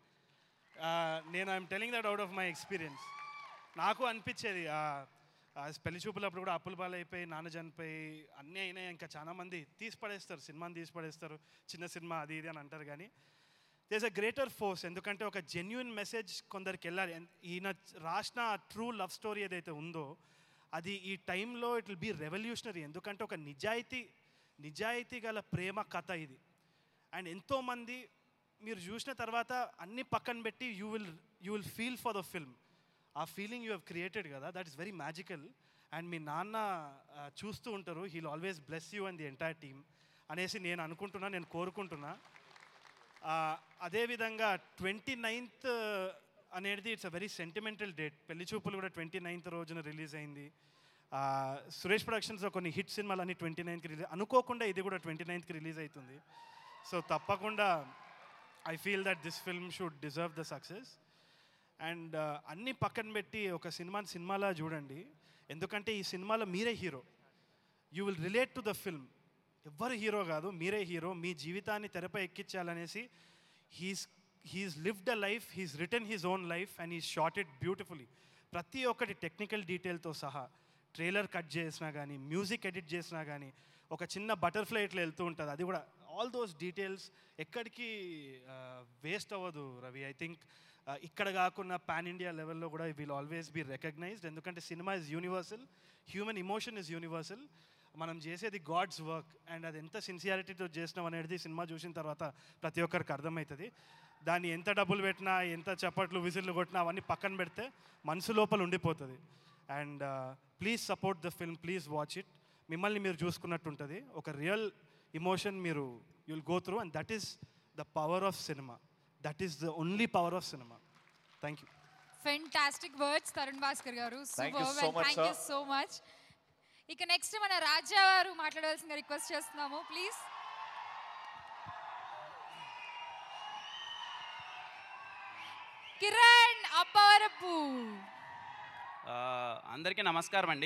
నేను I'm telling that out of my experience నాకు అనిపించేది ఆ, ఆ పెళ్లి చూపులప్పుడు కూడా అప్పుల పాలైపోయి నాన్న చనిపోయి అన్నీ అయినాయి ఇంకా చాలా మంది తీసి పడేస్తారు సినిమాని తీసి పడేస్తారు చిన్న సినిమా అది ఇది అని అంటారు కానీ దేస్ అ గ్రేటర్ ఫోర్స్ ఎందుకంటే ఒక జెన్యున్ మెసేజ్ కొందరికి వెళ్ళాలి And ఈయన రాసిన ట్రూ లవ్ స్టోరీ ఏదైతే ఉందో అది ఈ టైంలో ఇట్ విల్ బీ రెవల్యూషనరీ ఎందుకంటే ఒక నిజాయితీ నిజాయితీ గల ప్రేమ కథ ఇది అండ్ ఎంతోమంది మీరు చూసిన తర్వాత అన్ని పక్కన పెట్టి you will you will feel for the film ఆ ఫీలింగ్ యూ హ్యావ్ క్రియేటెడ్ కదా that is very magical and మీ నాన్న ఆ, చూస్తూ ఉంటారు he'll always bless you and the entire team అనేసి నేను అనుకుంటున్నా నేను కోరుకుంటున్నా ఆ, అదేవిధంగా ట్వంటీ నైన్త్ అనేది it's a very sentimental date పెళ్లి చూపులు కూడా ట్వంటీ నైన్త్ రోజున రిలీజ్ అయింది ఆ, సురేష్ ప్రొడక్షన్స్లో కొన్ని హిట్ సినిమాలు అన్ని ట్వంటీ నైన్త్కి రిలీజ్ అనుకోకుండా ఇది కూడా ట్వంటీ నైన్త్కి రిలీజ్ అవుతుంది సో తప్పకుండా I feel that this film should deserve the success and అన్ని పక్కన పెట్టి ఒక సినిమాని సినిమాలా చూడండి ఎందుకంటే ఈ సినిమాలో మీరే hero you will relate to the film ఎవ్వరు హీరో కాదు మీరే హీరో మీ జీవితాన్ని తెరపై ఎక్కించాలనేసి he's he's lived a life he's written his own life and he's shot it beautifully ప్రతి ఒక్కటి టెక్నికల్ డీటెయిల్తో సహా ట్రైలర్ కట్ చేసినా కానీ మ్యూజిక్ ఎడిట్ చేసినా కానీ ఒక చిన్న బటర్ఫ్లై ఇట్లా వెళ్తూ ఉంటుంది అది కూడా ఆల్ దోస్ డీటెయిల్స్ ఎక్కడికి వేస్ట్ అవ్వదు రవి ఐ థింక్ ఇక్కడ కాకుండా పాన్ ఇండియా లెవెల్లో కూడా విల్ ఆల్వేస్ బీ రికగ్నైజ్డ్ ఎందుకంటే సినిమా is universal human emotion is universal మనం చేసేది గాడ్స్ వర్క్ అండ్ అది ఎంత సిన్సియారిటీతో చేసినాం అనేది సినిమా చూసిన తర్వాత ప్రతి ఒక్కరికి అర్థమవుతుంది దాన్ని ఎంత డబ్బులు పెట్టినా ఎంత చప్పట్లు విజిల్లు కొట్టినా అవన్నీ పక్కన పెడితే మనసు లోపల ఉండిపోతుంది and please support the film please watch it మిమ్మల్ని మీరు చూసుకున్నట్టు ఉంటుంది ఒక రియల్ ఇమోషన్ మీరు you'll go through and that is the power of cinema that is the only power of cinema thank you fantastic words Tarun Bhaskar గారు Thank you super so much, thank you sir. So much ఇక నెక్స్ట్ మన రాజా గారు మాట్లాడవలసిందిగా రిక్వెస్ట్ చేస్తున్నాము ప్లీజ్ కిరణ్ అప్పవరపు ఆ, అందరికీ నమస్కారం అండి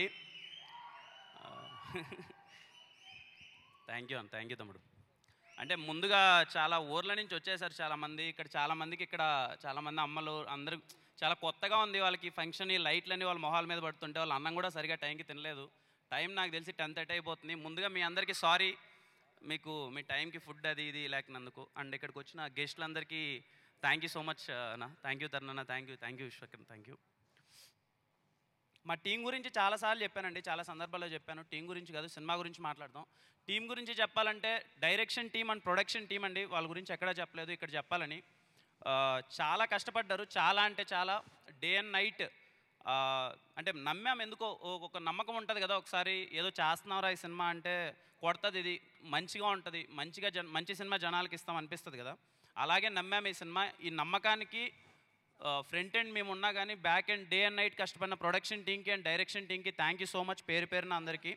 థ్యాంక్ యూ అన్న థ్యాంక్ యూ తమ్ముడు అంటే ముందుగా చాలా ఊర్ల నుంచి వచ్చేసారు చాలామంది ఇక్కడ చాలామందికి ఇక్కడ చాలామంది అమ్మలు అందరూ చాలా కొత్తగా ఉంది వాళ్ళకి ఫంక్షన్ ఈ లైట్లన్నీ వాళ్ళ మొహాల మీద పడుతుంటే వాళ్ళ అన్నం కూడా సరిగా టైంకి తినలేదు టైం నాకు తెలిసి టెన్ థర్టీ అయిపోతుంది ముందుగా మీ అందరికీ సారీ మీకు మీ టైంకి ఫుడ్ అది ఇది లేకనందుకు అండ్ ఇక్కడికి వచ్చిన గెస్టులందరికీ థ్యాంక్ యూ సో మచ్ అన్న థ్యాంక్ యూ తరుణ్ అన్న thank you thank you Vishwakar thank you మా టీం గురించి చాలాసార్లు చెప్పానండి చాలా సందర్భాల్లో చెప్పాను టీం గురించి కాదు సినిమా గురించి మాట్లాడదాం టీం గురించి చెప్పాలంటే direction team and production team అండి వాళ్ళ గురించి ఎక్కడా చెప్పలేదు ఇక్కడ చెప్పాలని ఆ, చాలా కష్టపడ్డారు చాలా అంటే చాలా డే అండ్ నైట్ అంటే నమ్మాం ఎందుకో ఓ- ఒక నమ్మకం ఉంటుంది కదా ఒకసారి ఏదో చేస్తున్నారా ఈ సినిమా అంటే కొడుతుంది ఇది మంచిగా ఉంటుంది మంచిగా జన మంచి సినిమా జనాలకి ఇస్తాం అనిపిస్తుంది కదా అలాగే నమ్మాం ఈ సినిమా ఈ నమ్మకానికి ఫ్రంట్ ఎండ్ మేము ఉన్నా కానీ back end day and night కష్టపడిన ప్రొడక్షన్ టీంకి అండ్ డైరెక్షన్ టీంకి థ్యాంక్ యూ సో మచ్ పేరు పేరున అందరికీ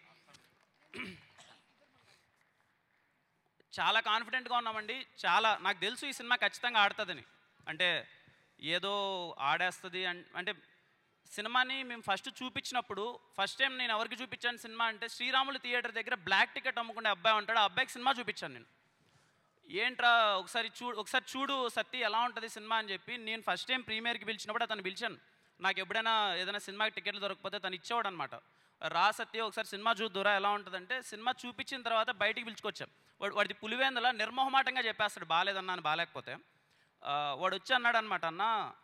చాలా కాన్ఫిడెంట్గా ఉన్నామండి చాలా నాకు తెలుసు ఈ సినిమా ఖచ్చితంగా ఆడుతుందని అంటే ఏదో ఆడేస్తుంది అన్- అంటే సినిమాని మేము ఫస్ట్ చూపించినప్పుడు ఫస్ట్ టైం నేను ఎవరికి చూపించాను సినిమా అంటే శ్రీరాములు థియేటర్ దగ్గర బ్లాక్ టికెట్ అమ్ముకునే అబ్బాయి ఉంటాడు ఆ అబ్బాయికి సినిమా చూపించాను నేను ఏంట్రా ఒకసారి చూడు ఒకసారి చూడు సత్తి ఎలా ఉంటుంది సినిమా అని చెప్పి నేను ఫస్ట్ టైం ప్రీమియర్కి పిలిచినప్పుడు అతను పిలిచాను నాకు ఎప్పుడైనా ఏదైనా సినిమాకి టికెట్లు దొరకకపోతే తను ఇచ్చేవాడు అనమాట రా సత్య ఒకసారి సినిమా చూద్దురా ఎలా ఉంటుందంటే సినిమా చూపించిన తర్వాత బయటికి పిలుచుకొచ్చాం వాడు వాడిది పులివేందుల నిర్మోహమాటంగా చెప్పేస్తాడు బాగాలేదన్నా అని బాగాలేకపోతే ఆ, వాడు వచ్చి అన్నాడు అనమాట అన్న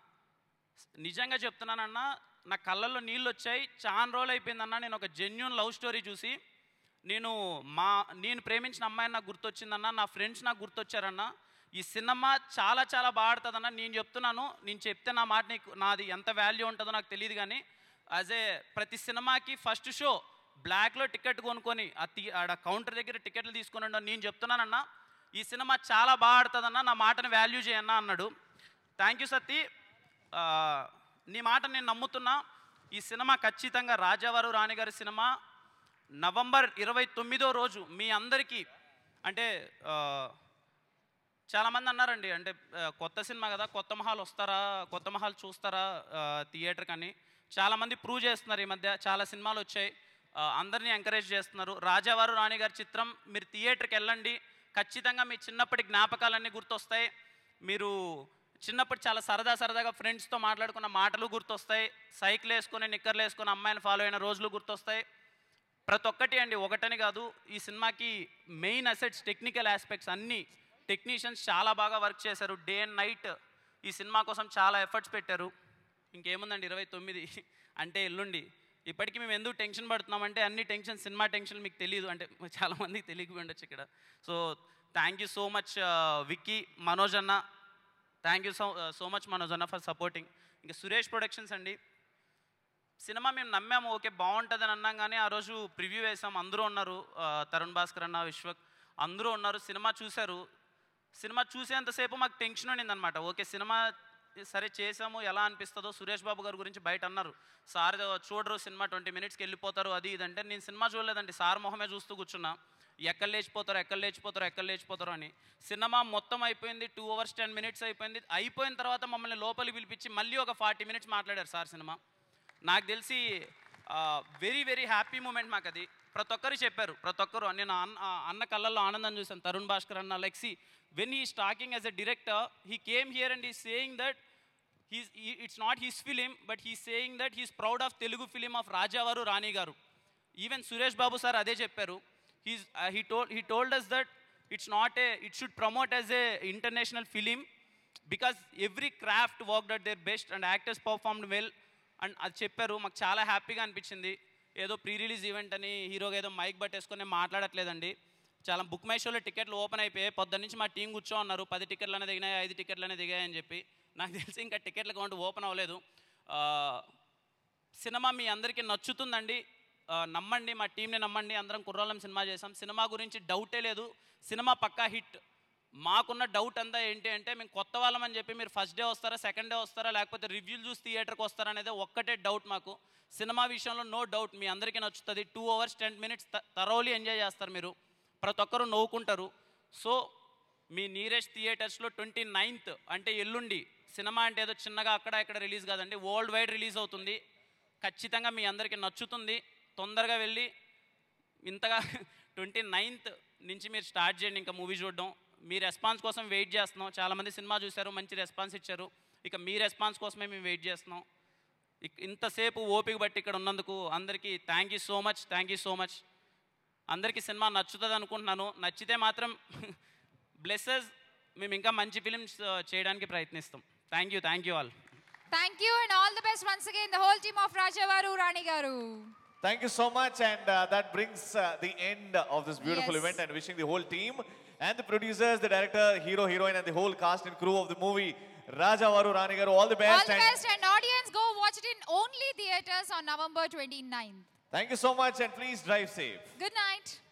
నిజంగా చెప్తున్నానన్నా నా కళ్ళల్లో నీళ్ళు వచ్చాయి చాలా రోజులు అయిపోయిందన్నా నేను ఒక జెన్యున్ లవ్ స్టోరీ చూసి నేను మా నేను ప్రేమించిన అమ్మాయి నాకు గుర్తొచ్చిందన్న నా ఫ్రెండ్స్ నాకు గుర్తొచ్చారన్న ఈ సినిమా చాలా చాలా బాగుంటుందన్న నేను చెప్తున్నాను నేను చెప్తే నా మాట నీకు నాది ఎంత వాల్యూ ఉంటుందో నాకు తెలియదు కానీ యాజ్ ఏ ప్రతి సినిమాకి ఫస్ట్ షో బ్లాక్లో టికెట్ కొనుక్కొని ఆ తీ ఆడ కౌంటర్ దగ్గర టికెట్లు తీసుకొని ఉండండి. నేను చెప్తున్నానన్న ఈ సినిమా చాలా బాగా ఆడుతుందన్న నా మాటను వాల్యూ చేయన్న అన్నాడు థ్యాంక్ యూ సత్తి ఆ, నీ మాట నేను నమ్ముతున్నా ఈ సినిమా ఖచ్చితంగా రాజావారు రాణిగారి సినిమా నవంబర్ ఇరవై తొమ్మిదో రోజు మీ అందరికీ అంటే ఆ, చాలామంది అన్నారండి అంటే ఆ, కొత్త సినిమా కదా కొత్త మహాల్ వస్తారా కొత్త మహాల్ చూస్తారా థియేటర్ కానీ చాలామంది ప్రూవ్ చేస్తున్నారు ఈ మధ్య చాలా సినిమాలు వచ్చాయి ఆ, అందరినీ ఎంకరేజ్ చేస్తున్నారు రాజావారు రాణి గారి చిత్రం మీరు థియేటర్కి వెళ్ళండి ఖచ్చితంగా మీ చిన్నప్పటి జ్ఞాపకాలన్నీ గుర్తొస్తాయి మీరు చిన్నప్పుడు చాలా సరదా సరదాగా ఫ్రెండ్స్తో మాట్లాడుకున్న మాటలు గుర్తొస్తాయి సైకిల్ వేసుకొని నిక్కర్లు వేసుకొని అమ్మాయిని ఫాలో అయిన రోజులు గుర్తొస్తాయి ప్రతి ఒక్కటి అండి ఒకటని కాదు ఈ సినిమాకి మెయిన్ అసెట్స్ టెక్నికల్ ఆస్పెక్ట్స్ అన్నీ టెక్నీషియన్స్ చాలా బాగా వర్క్ చేశారు డే అండ్ నైట్ ఈ సినిమా కోసం చాలా ఎఫర్ట్స్ పెట్టారు ఇంకేముందండి ఇరవై తొమ్మిది అంటే ఎల్లుండి ఇప్పటికీ మేము ఎందుకు టెన్షన్ పడుతున్నామంటే అన్ని టెన్షన్ సినిమా టెన్షన్ మీకు తెలియదు అంటే చాలా మందికి తెలియకపోయి ఉండొచ్చు ఇక్కడ so thank you so much Vicky Manoj అన్న thank you so so much Manoj అన్న ఫర్ సపోర్టింగ్ ఇంకా సురేష్ ప్రొడక్షన్స్ అండి సినిమా మేము నమ్మాము ఓకే బాగుంటుందని అన్నాం కానీ ఆ రోజు ప్రివ్యూ వేసాం అందరూ ఉన్నారు ఆ, తరుణ్ భాస్కర్ అన్న విశ్వక్ అందరూ ఉన్నారు సినిమా చూశారు సినిమా చూసేంతసేపు మాకు టెన్షన్ ఉండిందనమాట ఓకే సినిమా సరే చేసాము ఎలా అనిపిస్తుందో సురేష్ బాబు గారి గురించి బయట అన్నారు సార్ చూడరు సినిమా ట్వంటీ మినిట్స్కి వెళ్ళిపోతారు అది ఇది అంటే నేను సినిమా చూడలేదండి సార్ మొహమే చూస్తూ కూర్చున్నా ఎక్కడ లేచిపోతారు ఎక్కడ లేచిపోతారు ఎక్కడ లేచిపోతారు అని సినిమా మొత్తం అయిపోయింది టూ అవర్స్ టెన్ మినిట్స్ అయిపోయింది అయిపోయిన తర్వాత మమ్మల్ని లోపలికి పిలిపించి మళ్ళీ ఒక ఫార్టీ మినిట్స్ మాట్లాడారు సార్ సినిమా నాకు తెలిసి వెరీ వెరీ హ్యాపీ మూమెంట్ మాకు అది ప్రతి ఒక్కరు చెప్పారు ప్రతి ఒక్కరు నేను అన్న ఆ అన్న కళ్ళల్లో ఆనందం చూశాను తరుణ్ భాస్కర్ అన్న లెక్సీ when he talking as a director he came here and he saying that he's it's not his film but he saying that he's proud of Telugu film of Rajavaru Rani Garu even Suresh Babu sir అదే చెప్పారు he's he told he told us that it's not a it should promote as a international film because every craft work at their best and actors performed well and అది చెప్పారు మాకు చాలా హ్యాపీగా అనిపించింది ఏదో ప్రీ రిలీజ్ ఈవెంట్ అని హీరోగా ఏదో మైక్ పట్టేసుకొని నేను మాట్లాడట్లేదండి చాలా బుక్ మై షోలో టికెట్లు ఓపెన్ అయిపోయాయి పొద్దున్న నుంచి మా టీం కూర్చో అన్నారు పది టికెట్లనే దిగినాయి ఐదు టికెట్లనే దిగాయని చెప్పి నాకు తెలిసి ఇంకా టికెట్ల కౌంట్ ఓపెన్ అవ్వలేదు ఆ, సినిమా మీ అందరికీ నచ్చుతుందండి ఆ, నమ్మండి మా టీంని నమ్మండి అందరం కుర్రాళ్ళం సినిమా చేసాం సినిమా గురించి డౌటే లేదు సినిమా పక్కా హిట్ మాకున్న డౌట్ అంతా ఏంటి అంటే మేము కొత్త వాళ్ళమని చెప్పి మీరు ఫస్ట్ డే వస్తారా సెకండ్ డే వస్తారా లేకపోతే రివ్యూలు చూసి థియేటర్కి వస్తారా అనేది ఒక్కటే డౌట్ మాకు సినిమా విషయంలో నో డౌట్ మీ అందరికీ నచ్చుతుంది two hours ten minutes thoroughly enjoy చేస్తారు మీరు ప్రతి ఒక్కరు నవ్వుకుంటారు సో మీ నీరెస్ట్ థియేటర్స్లో ట్వంటీ నైన్త్ అంటే ఎల్లుండి సినిమా అంటే ఏదో చిన్నగా అక్కడ ఇక్కడ రిలీజ్ కాదండి వరల్డ్ వైడ్ రిలీజ్ అవుతుంది ఖచ్చితంగా మీ అందరికీ నచ్చుతుంది తొందరగా వెళ్ళి ఇంతగా ట్వంటీ నైన్త్ నుంచి మీరు స్టార్ట్ చేయండి ఇంకా మూవీ చూడడం మీ రెస్పాన్స్ కోసం వెయిట్ చేస్తున్నాం చాలామంది సినిమా చూశారు మంచి రెస్పాన్స్ ఇచ్చారు ఇక మీ రెస్పాన్స్ కోసమే మేము వెయిట్ చేస్తున్నాం ఇక్- ఇంతసేపు ఓపిక బట్టి ఇక్కడ ఉన్నందుకు అందరికీ thank you so much thank you so much అందరికీ సినిమా నచ్చుతుంది అనుకుంటున్నాను నచ్చితే మాత్రం బ్లెస్సెస్ మేము ఇంకా మంచి ఫిలిమ్స్ చేయడానికి ప్రయత్నిస్తాం thank you thank you all Thank you and all the best once again, the whole team of Rajavaru Rani Garu. Thank you so much, and uh, that brings uh, the end of this beautiful Yes. event. And wishing the whole team and the producers, the director, hero, heroine, and the whole cast and crew of the movie Rajavaru Rani Garu all the best. All the and best and audience go watch it in only theaters on November 29th. Thank you so much, and please drive safe. Good night.